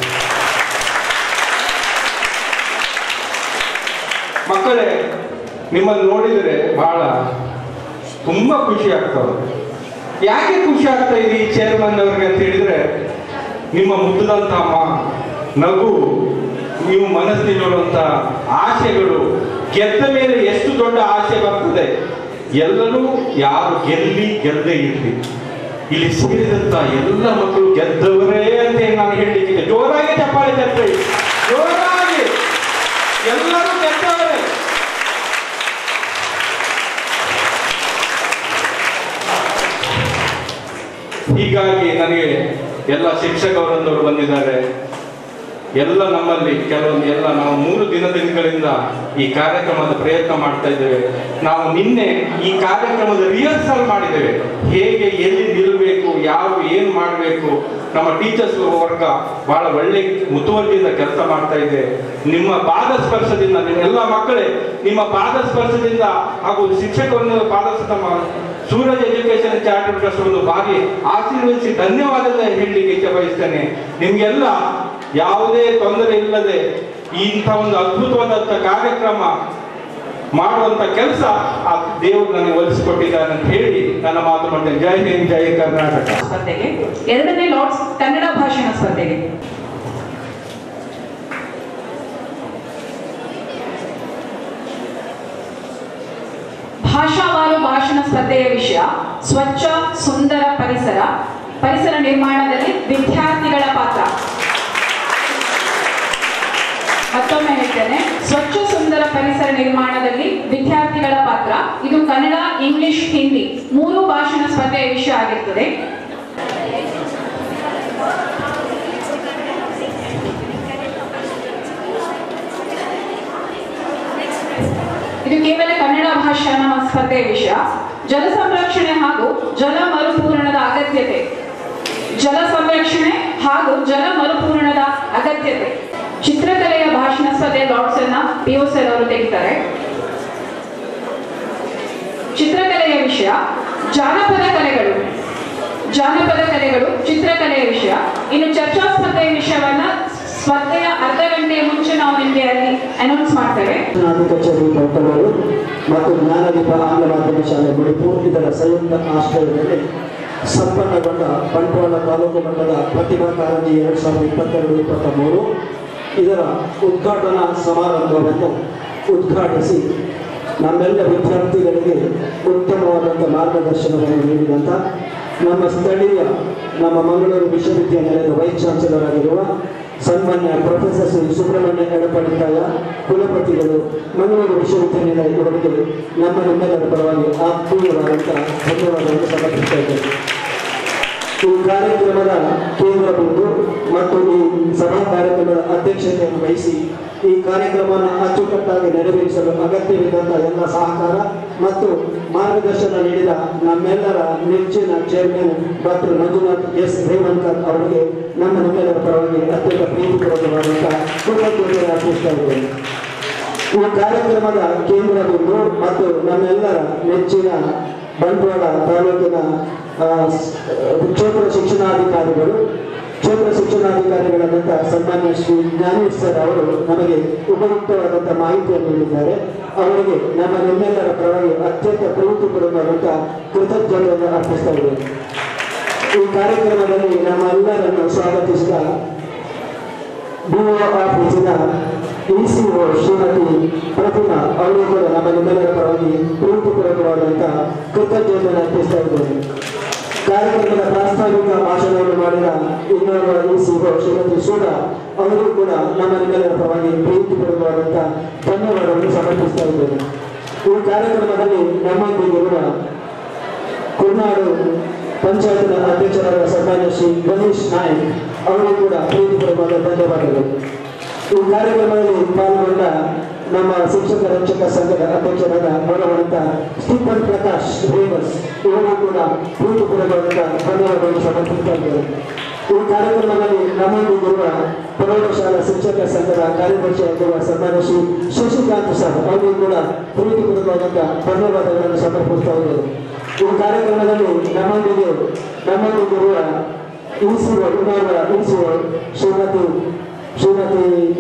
ಮಕ್ಕಳೇ ನಿಮ್ಮನ್ನು ನೋಡಿದರೆ ಬಹಳ ತುಂಬಾ ಖುಷಿ ಆಗ್ತವೆ ಯಾಕೆ ಖುಷಿ ಆಗ್ತಾ ಇದೆ ಈ ಚೇರ್ಮನ್ ಅವ್ರಿಗೆ ಅಂತ ಹೇಳಿದ್ರೆ ನಿಮ್ಮ ಮುದ್ದದಂತ ಅಮ್ಮ ನಗು ನೀವು ಮನಸ್ಸಿನಲ್ಲಿರುವಂತ ಆಸೆಗಳು ಗೆದ್ದ ಮೇಲೆ ಎಷ್ಟು ದೊಡ್ಡ ಆಸೆ ಬರ್ತದೆ ಎಲ್ಲರೂ ಯಾರು ಗೆಲ್ಲಿ ಗೆದ್ದೇ ಇರ್ಲಿ ಇಲ್ಲಿ ಸೇರಿದಂತ ಎಲ್ಲ ಮಕ್ಕಳು ಗೆದ್ದವರೇ ಅಂತ ಹೇಳಿ ನಾನು ಹೇಳಲಿಕ್ಕೆ ಜೋರಾಗಿ ಚಪ್ಪಾಳೆ ತಟ್ಟೆ ಜೋರಾಗಿ ಎಲ್ಲರೂ ಗೆದ್ದವರೇ ಹೀಗಾಗಿ ನನಗೆ ಎಲ್ಲ ಶಿಕ್ಷಕವರೊಂದವರು ಬಂದಿದ್ದಾರೆ ಎಲ್ಲ ನಮ್ಮಲ್ಲಿ ಕೆಲವೊಂದು ಎಲ್ಲ ನಾವು ಮೂರು ದಿನಗಳಿಂದ ಈ ಕಾರ್ಯಕ್ರಮದ ಪ್ರಯತ್ನ ಮಾಡ್ತಾ ಇದ್ದೇವೆ ನಾವು ನಿನ್ನೆ ಈ ಕಾರ್ಯಕ್ರಮದ ರಿಹರ್ಸಲ್ ಮಾಡಿದ್ದೇವೆ ಹೇಗೆ ಎಲ್ಲಿ ನಿಲ್ಲಬೇಕು ಯಾವ ಏನು ಮಾಡಬೇಕು ನಮ್ಮ ಟೀಚರ್ಸ್ ವರ್ಗ ಬಹಳ ಒಳ್ಳೆ ಮುತುವರ್ಜಿಯಿಂದ ಕೆಲಸ ಮಾಡ್ತಾ ಇದೆ ನಿಮ್ಮ ಪಾದ ಸ್ಪರ್ಶದಿಂದ ನಿಮ್ಮ ಎಲ್ಲ ಮಕ್ಕಳೇ ನಿಮ್ಮ ಪಾದ ಸ್ಪರ್ಶದಿಂದ ಹಾಗೂ ಶಿಕ್ಷಕರನ್ನು ಪಾದ ಸ್ಪರ್ಶ ಮಾ- ಸೂರಜ್ ಎಜುಕೇಶನ್ ಚಾರಿಟಬಲ್ ಟ್ರಸ್ಟ್ ಒಂದು ಬಾರಿ ಆಶೀರ್ವದಿಸಿ ಧನ್ಯವಾದ ಹೇಳಲಿಕ್ಕೆ ಇಚ್ಛೆ ಬಯಸ್ತೇನೆ ನಿಮ್ಗೆಲ್ಲ ಯಾವುದೇ ತೊಂದರೆ ಇಲ್ಲದೆ ಇಂಥ ಒಂದು ಅದ್ಭುತವಾದಂಥ ಕಾರ್ಯಕ್ರಮ ಮಾಡುವಂತ ಕೆಲಸ ಆ ದೇವರು ನನಗೆ ಒಲಿಸಿಕೊಟ್ಟಿದ್ದಾನೆ ಅಂತ ಹೇಳಿ ನನ್ನ ಮಾತು ಮಾಡ್ತೇನೆ ಜೈ ಹಿಂದ್ ಜೈ ಕರ್ನಾಟಕ ಸ್ಪರ್ಧೆಗೆ ಎರಡನೇ ಲಾರ್ಡ್ಸ್ ಕನ್ನಡ ಭಾಷಣ ಸ್ಪರ್ಧೆಗೆ ಭಾಷಾವಾರು ಭಾಷಣ ಸ್ಪರ್ಧೆಯ ವಿಷಯ ಸ್ವಚ್ಛ ಸುಂದರ ಪರಿಸರ ಪರಿಸರ ನಿರ್ಮಾಣದಲ್ಲಿ ವಿದ್ಯಾರ್ಥಿಗಳ ಪಾತ್ರ ಮತ್ತೊಮ್ಮೆ ಹೇಳ್ತೇನೆ ಸ್ವಚ್ಛ ಸುಂದರ ಪರಿಸರ ನಿರ್ಮಾಣದಲ್ಲಿ ವಿದ್ಯಾರ್ಥಿಗಳ ಪಾತ್ರ ಇದು ಕನ್ನಡ ಇಂಗ್ಲಿಷ್ ಹಿಂದಿ ಮೂರು ಭಾಷಣ ಸ್ಪರ್ಧೆಯ ವಿಷಯ ಆಗಿರ್ತದೆ ಇದು ಕೇವಲ ಕನ್ನಡ ಭಾಷಣ ಸ್ಪರ್ಧೆಯ ವಿಷಯ ಜಲ ಸಂರಕ್ಷಣೆ ಹಾಗೂ ಜಲ ಮರುಪೂರಣದ ಅಗತ್ಯತೆ ಜಲ ಸಂರಕ್ಷಣೆ ಹಾಗೂ ಜಲ ಮರುಪೂರಣದ ಅಗತ್ಯತೆ ಚಿತ್ರಕಲೆಯ ಭಾಷಣ ಸ್ಪರ್ಧೆ ಲಾರ್ಡ್ಸ್ ಅನ್ನ ಪಿಒಸ್ ಅವರು ತೆಗಿತಾರೆ ಚಿತ್ರಕಲೆಯ ವಿಷಯ ಜಾನಪದ ಕಲೆಗಳು ಜಾನಪದ ಕಲೆಗಳು ಚಿತ್ರಕಲೆಯ ವಿಷಯ ಇನ್ನು ಚರ್ಚಾ ಸ್ಪರ್ಧೆಯ ವಿಷಯವನ್ನ ಸ್ಪರ್ಧೆಯ ಅರ್ಧ ಗಂಟೆಯ ಮುಂಚೆ ನಾವು ನಿಮಗೆ ಅಲ್ಲಿ ಅನೌನ್ಸ್ ಮಾಡ್ತೇವೆ ನಾಡು ಕಚೇರಿ ಕೌಟಲರು ಮತ್ತು ಜ್ಞಾನದೀಪ ಆಂಗ್ಲ ಮಾಧ್ಯಮ ಶಾಲೆ ಮಣಿಪುರ್ ಇದರ ಸಂಯುಕ್ತ ಆಶ್ರಯದಲ್ಲಿ ಸಂಪನ್ನಗೊಂಡ ಬಂಟ್ವಾಳ ತಾಲೂಕು ಮಟ್ಟದ ಪ್ರತಿಭಾ ಕಾರಂಜಿ ಎರಡು ಸಾವಿರದ ಇಪ್ಪತ್ತೆರಡು ಇಪ್ಪತ್ತ ಮೂರು ಇದರ ಉದ್ಘಾಟನಾ ಸಮಾರಂಭವನ್ನು ಉದ್ಘಾಟಿಸಿ ನಮ್ಮೆಲ್ಲ ವಿದ್ಯಾರ್ಥಿಗಳಿಗೆ ಉತ್ತಮವಾದಂಥ ಮಾರ್ಗದರ್ಶನವನ್ನು ನೀಡಿದಂಥ ನಮ್ಮ ಸ್ಥಳೀಯ ನಮ್ಮ ಮಂಗಳೂರು ವಿಶ್ವವಿದ್ಯಾನಿಲಯದ ವೈಸ್ ಚಾನ್ಸಲರ್ ಆಗಿರುವ ಸನ್ಮಾನ್ಯ ಪ್ರೊಫೆಸರ್ ಶ್ರೀ ಸುಬ್ರಹ್ಮಣ್ಯ ಎಡಪಡಿತಾಯ ಕುಲಪತಿಗಳು ಮಂಗಳೂರು ವಿಶ್ವವಿದ್ಯಾನಿಲಯ ಇವರಿಗೆ ನಮ್ಮ ನಿಮ್ಮೆಲ್ಲರ ಪರವಾಗಿ ಆತ್ಮೀಯವಾದಂಥ ಧನ್ಯವಾದವನ್ನು ಸಮರ್ಪಿಸ್ತಾ ಇದ್ದೇನೆ ಈ ಕಾರ್ಯಕ್ರಮದ ಕೇಂದ್ರ ಬಿಂದು ಮತ್ತು ಈ ಸಭಾ ಕಾರ್ಯಕ್ರಮದ ಅಧ್ಯಕ್ಷತೆಯನ್ನು ವಹಿಸಿ ಈ ಕಾರ್ಯಕ್ರಮವನ್ನು ಅಚ್ಚುಕಟ್ಟಾಗಿ ನೆರವೇರಿಸಲು ಅಗತ್ಯವಿದ್ದಂಥ ಎಲ್ಲ ಸಹಕಾರ ಮತ್ತು ಮಾರ್ಗದರ್ಶನ ನೀಡಿದ ನಮ್ಮೆಲ್ಲರ ನೆಚ್ಚಿನ chairman doctor Manjunath S Revankar ಅವರಿಗೆ ನಮ್ಮ ನಿಮ್ಮೆಲ್ಲರ ಪರವಾಗಿ ಅತ್ಯಂತ ಪ್ರೀತಿಪೂರ್ವಕವಾದಂತಹ ಕೃತಜ್ಞತೆ ಅರ್ಪಿಸ್ತಾ ಇದ್ದೇನೆ ಈ ಕಾರ್ಯಕ್ರಮದ ಕೇಂದ್ರ ಬಿಂದು ಮತ್ತು ನಮ್ಮೆಲ್ಲರ ನೆಚ್ಚಿನ ಬಂಟ್ವಾಳ ತಾಲೂಕಿನ ಆ, ಸ್- ಕ್ಷೇತ್ರ ಶಿಕ್ಷಣಾಧಿಕಾರಿಗಳು ಕ್ಷೇತ್ರ ಶಿಕ್ಷಣಾಧಿಕಾರಿಗಳಾದಂಥ ಸನ್ಮಾನ್ಯ ಶ್ರೀ ಜ್ಞಾನೇಶ್ ಸರ್ ಅವರು ನಮಗೆ ಉಪಯುಕ್ತವಾದಂಥ ಮಾಹಿತಿಯನ್ನು ನೀಡಿದ್ದಾರೆ ಅವರಿಗೆ ನಮ್ಮ ನಿಮ್ಮೆಲ್ಲರ ಪರವಾಗಿ ಅತ್ಯಂತ ಪ್ರೀತಿಪೂರ್ವಕವಾದಂಥ ಕೃತಜ್ಞತೆಯನ್ನು ಅರ್ಪಿಸ್ತಾ ಇದ್ದೇವೆ ಈ ಕಾರ್ಯಕ್ರಮದಲ್ಲಿ ನಮ್ಮೆಲ್ಲರನ್ನು ಸ್ವಾಗತಿಸಿದ ಡಿಒ ಆಫೀಸಿನ ಇಸಿಒ ಶ್ರೀಮತಿ ಪ್ರತಿಮಾ ಅವರು ಕೂಡ ನಮ್ಮ ನಿಮ್ಮೆಲ್ಲರ ಪರವಾಗಿ ಪ್ರೀತಿಪೂರ್ವಕವಾದಂಥ ಕೃತಜ್ಞತೆಯನ್ನು ಅರ್ಪಿಸ್ತಾ ಇದ್ದೇನೆ ಕಾರ್ಯಕ್ರಮದ ಪ್ರಾಸ್ತಾವಿಕ ಭಾಷಣವನ್ನು ಮಾಡಿದ ಇನ್ನೋರ್ವ ಇಸಿಒ ಶ್ರೀಮತಿ ಸುಧಾ ಅವರು ಕೂಡ ನಮ್ಮ ನಿಮ್ಮೆಲ್ಲರ ಪರವಾಗಿ ಪ್ರೀತಿಪೂರ್ವಕವಾದಂಥ ಧನ್ಯವಾದವನ್ನು ಸಮರ್ಪಿಸ್ತಾ ಇದ್ದೇನೆ ಈ ಕಾರ್ಯಕ್ರಮದಲ್ಲಿ ನಮ್ಮೊಂದಿಗಿರುವ ಕುರ್ನಾಡು ಪಂಚಾಯತ್ನ ಅಧ್ಯಕ್ಷರಾದ ಸನ್ಮಾನ್ಯ ಶ್ರೀ ಗಣೇಶ್ ನಾಯ್ಕ್ ಅವರು ಕೂಡ ಪ್ರೀತಿಪೂರ್ವಕವಾದ ಧನ್ಯವಾದಗಳು ಈ ಕಾರ್ಯಕ್ರಮದಲ್ಲಿ ಪಾಲ್ಗೊಂಡ ನಮ್ಮ ಶಿಕ್ಷಕ ರಕ್ಷಕ ಸಂಘದ ಅಧ್ಯಕ್ಷರಾದ ಗೌರವಾದಂತ ಸ್ಟೀಫನ್ ಪ್ರಕಾಶ್ ರೇವಸ್ ಇವರು ಕೂಡ ಪ್ರೀತಿಪೂರ್ವಕವಾದ ಧನ್ಯವಾದಗಳನ್ನು ಸಮರ್ಪಿಸ್ತಾ ಇದ್ದಾರೆ ಈ ಕಾರ್ಯಕ್ರಮದಲ್ಲಿ ನಮ್ಮೊಂದಿಗಿರುವ ಪ್ರೌಢಶಾಲಾ ಶಿಕ್ಷಕ ಸಂಘದ ಕಾರ್ಯದರ್ಶಿಯಾಗಿರುವ ಸನ್ಮಾನ್ಯ ಶ್ರೀ ಶಶಿಕಾಂತ್ ಸರ್ ಅವರು ಕೂಡ ಪ್ರೀತಿಪೂರ್ವಕವಾದಂಥ ಧನ್ಯವಾದಗಳನ್ನು ಸಮರ್ಪಿಸ್ತಾ ಇದ್ದಾರೆ ಈ ಕಾರ್ಯಕ್ರಮದಲ್ಲಿ ನಮ್ಮೊಂದಿಗೆ ನಮ್ಮೊಂದಿಗಿರುವ ಇಸಿಒ ಇನ್ನೋರ್ವ ಇಸಿಒ ಶ್ರೀಮತಿ ಶ್ರೀಮತಿ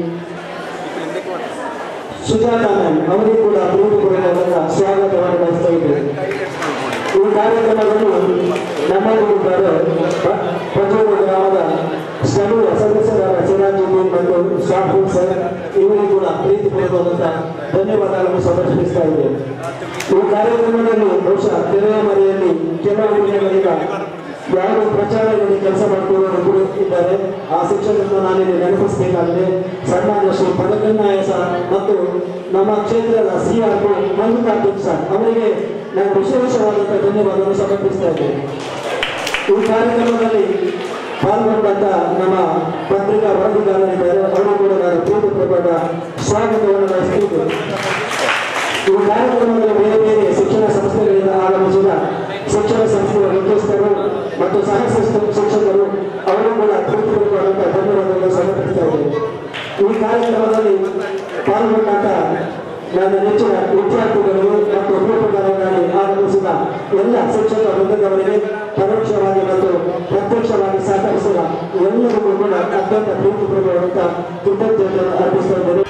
ಸುಜಾತ ಮ್ಯಾಮ್ ಅವರಿಗೂ ಕೂಡ ಪ್ರೀತಿಪೂರ್ವಕವಾದ ಸ್ವಾಗತವನ್ನು ಬಯಸ್ತಾ ಇದ್ದೇವೆ ಈ ಕಾರ್ಯಕ್ರಮದಲ್ಲಿ ನಮ್ಮಲ್ಲಿದ್ದಾರೆ ಪ್ರಚೋದ ಗ್ರಾಮದ ಸ್ಥಳೀಯ ಸದಸ್ಯರಾದ ಸಿರಾಜುದ್ದೀನ್ ಮತ್ತು ಶಾಫೂರ್ ಸರ್ ಇವರಿಗೂ ಕೂಡ ಪ್ರೀತಿಪೂರ್ವಕವಾದಂಥ ಧನ್ಯವಾದಗಳನ್ನು ಸಮರ್ಪಿಸ್ತಾ ಇದ್ದೇವೆ ಈ ಕಾರ್ಯಕ್ರಮದಲ್ಲಿ ಬಹುಶಃ ತೆರೆಯ ಮರೆಯಲ್ಲಿ ಕೆಲವು ದಿನಗಳಿಂದ ಯಾರು ಪ್ರಚಾರದಲ್ಲಿ ಕೆಲಸ ಮಾಡ್ತಿರೋರು ಕೂಡ ಇದ್ದಾರೆ ಆ ಶಿಕ್ಷಕರನ್ನು ನಾನಿಲ್ಲಿ ನೆನಪಿಸಬೇಕಾಗಿದೆ ಸನ್ಮಾನ್ಯ ಶ್ರೀ ಪದಕನ್ನಾಯ ಸರ್ ಮತ್ತು ನಮ್ಮ ಕ್ಷೇತ್ರದ C R P Mallikarjun sir ಅವರಿಗೆ ನಾನು ವಿಶೇಷವಾದಂಥ ಧನ್ಯವಾದವನ್ನು ಸಮರ್ಪಿಸ್ತಾ ಇದ್ದೇನೆ ಈ ಕಾರ್ಯಕ್ರಮದಲ್ಲಿ ಪಾಲ್ಗೊಂಡಂತ ನಮ್ಮ ಪತ್ರಿಕಾ ವರದಿಗಾರರಿದ್ದಾರೆ ಅವರು ಕೂಡ ನಾನು ಪ್ರೀತಿಪೂರ್ವಕ ಸ್ವಾಗತವನ್ನು ಬಯಸ್ತಿದ್ದೇನೆ ಈ ಕಾರ್ಯಕ್ರಮದಲ್ಲಿ ಬೇರೆ ಬೇರೆ ಶಿಕ್ಷಣ ಸಂಸ್ಥೆಗಳಿಂದ ಆಗಮಿಸಿದ ಶಿಕ್ಷಣ ಸಂಸ್ಥೆಯ ಮುಖ್ಯಸ್ಥರು ಮತ್ತು ಸಹ ಶಿಕ್ಷ- ಶಿಕ್ಷಕರು ಅವರು ಕೂಡ ಪ್ರೀತಿಪೂರ್ವಕವಾದಂಥ ಧನ್ಯವಾದಗಳನ್ನು ಸಮರ್ಪಿಸ್ತಾ ಇದ್ದೇನೆ ಈ ಕಾರ್ಯಕ್ರಮದಲ್ಲಿ ಪಾಲ್ಗೊಂಡಂತ ನನ್ನ ನೆಚ್ಚಿನ ವಿದ್ಯಾರ್ಥಿಗಳು ಮತ್ತು ರೂಪಕಾರರಾಗಿ ಆಗಮಿಸಿದ ಎಲ್ಲ ಶಿಕ್ಷಕ ವೃಂದದವರಿಗೆ ಪರೋಕ್ಷವಾಗಿ ಮತ್ತು ಪ್ರತ್ಯಕ್ಷವಾಗಿ ಸಹಕರಿಸಿದ ಎಲ್ಲರಿಗೂ ಕೂಡ ಅತ್ಯಂತ ಪ್ರೀತಿಪೂರ್ವಕವಾದಂಥ ಕೃತಜ್ಞತೆಯನ್ನು ಅರ್ಪಿಸ್ತಾ ಇದ್ದೇನೆ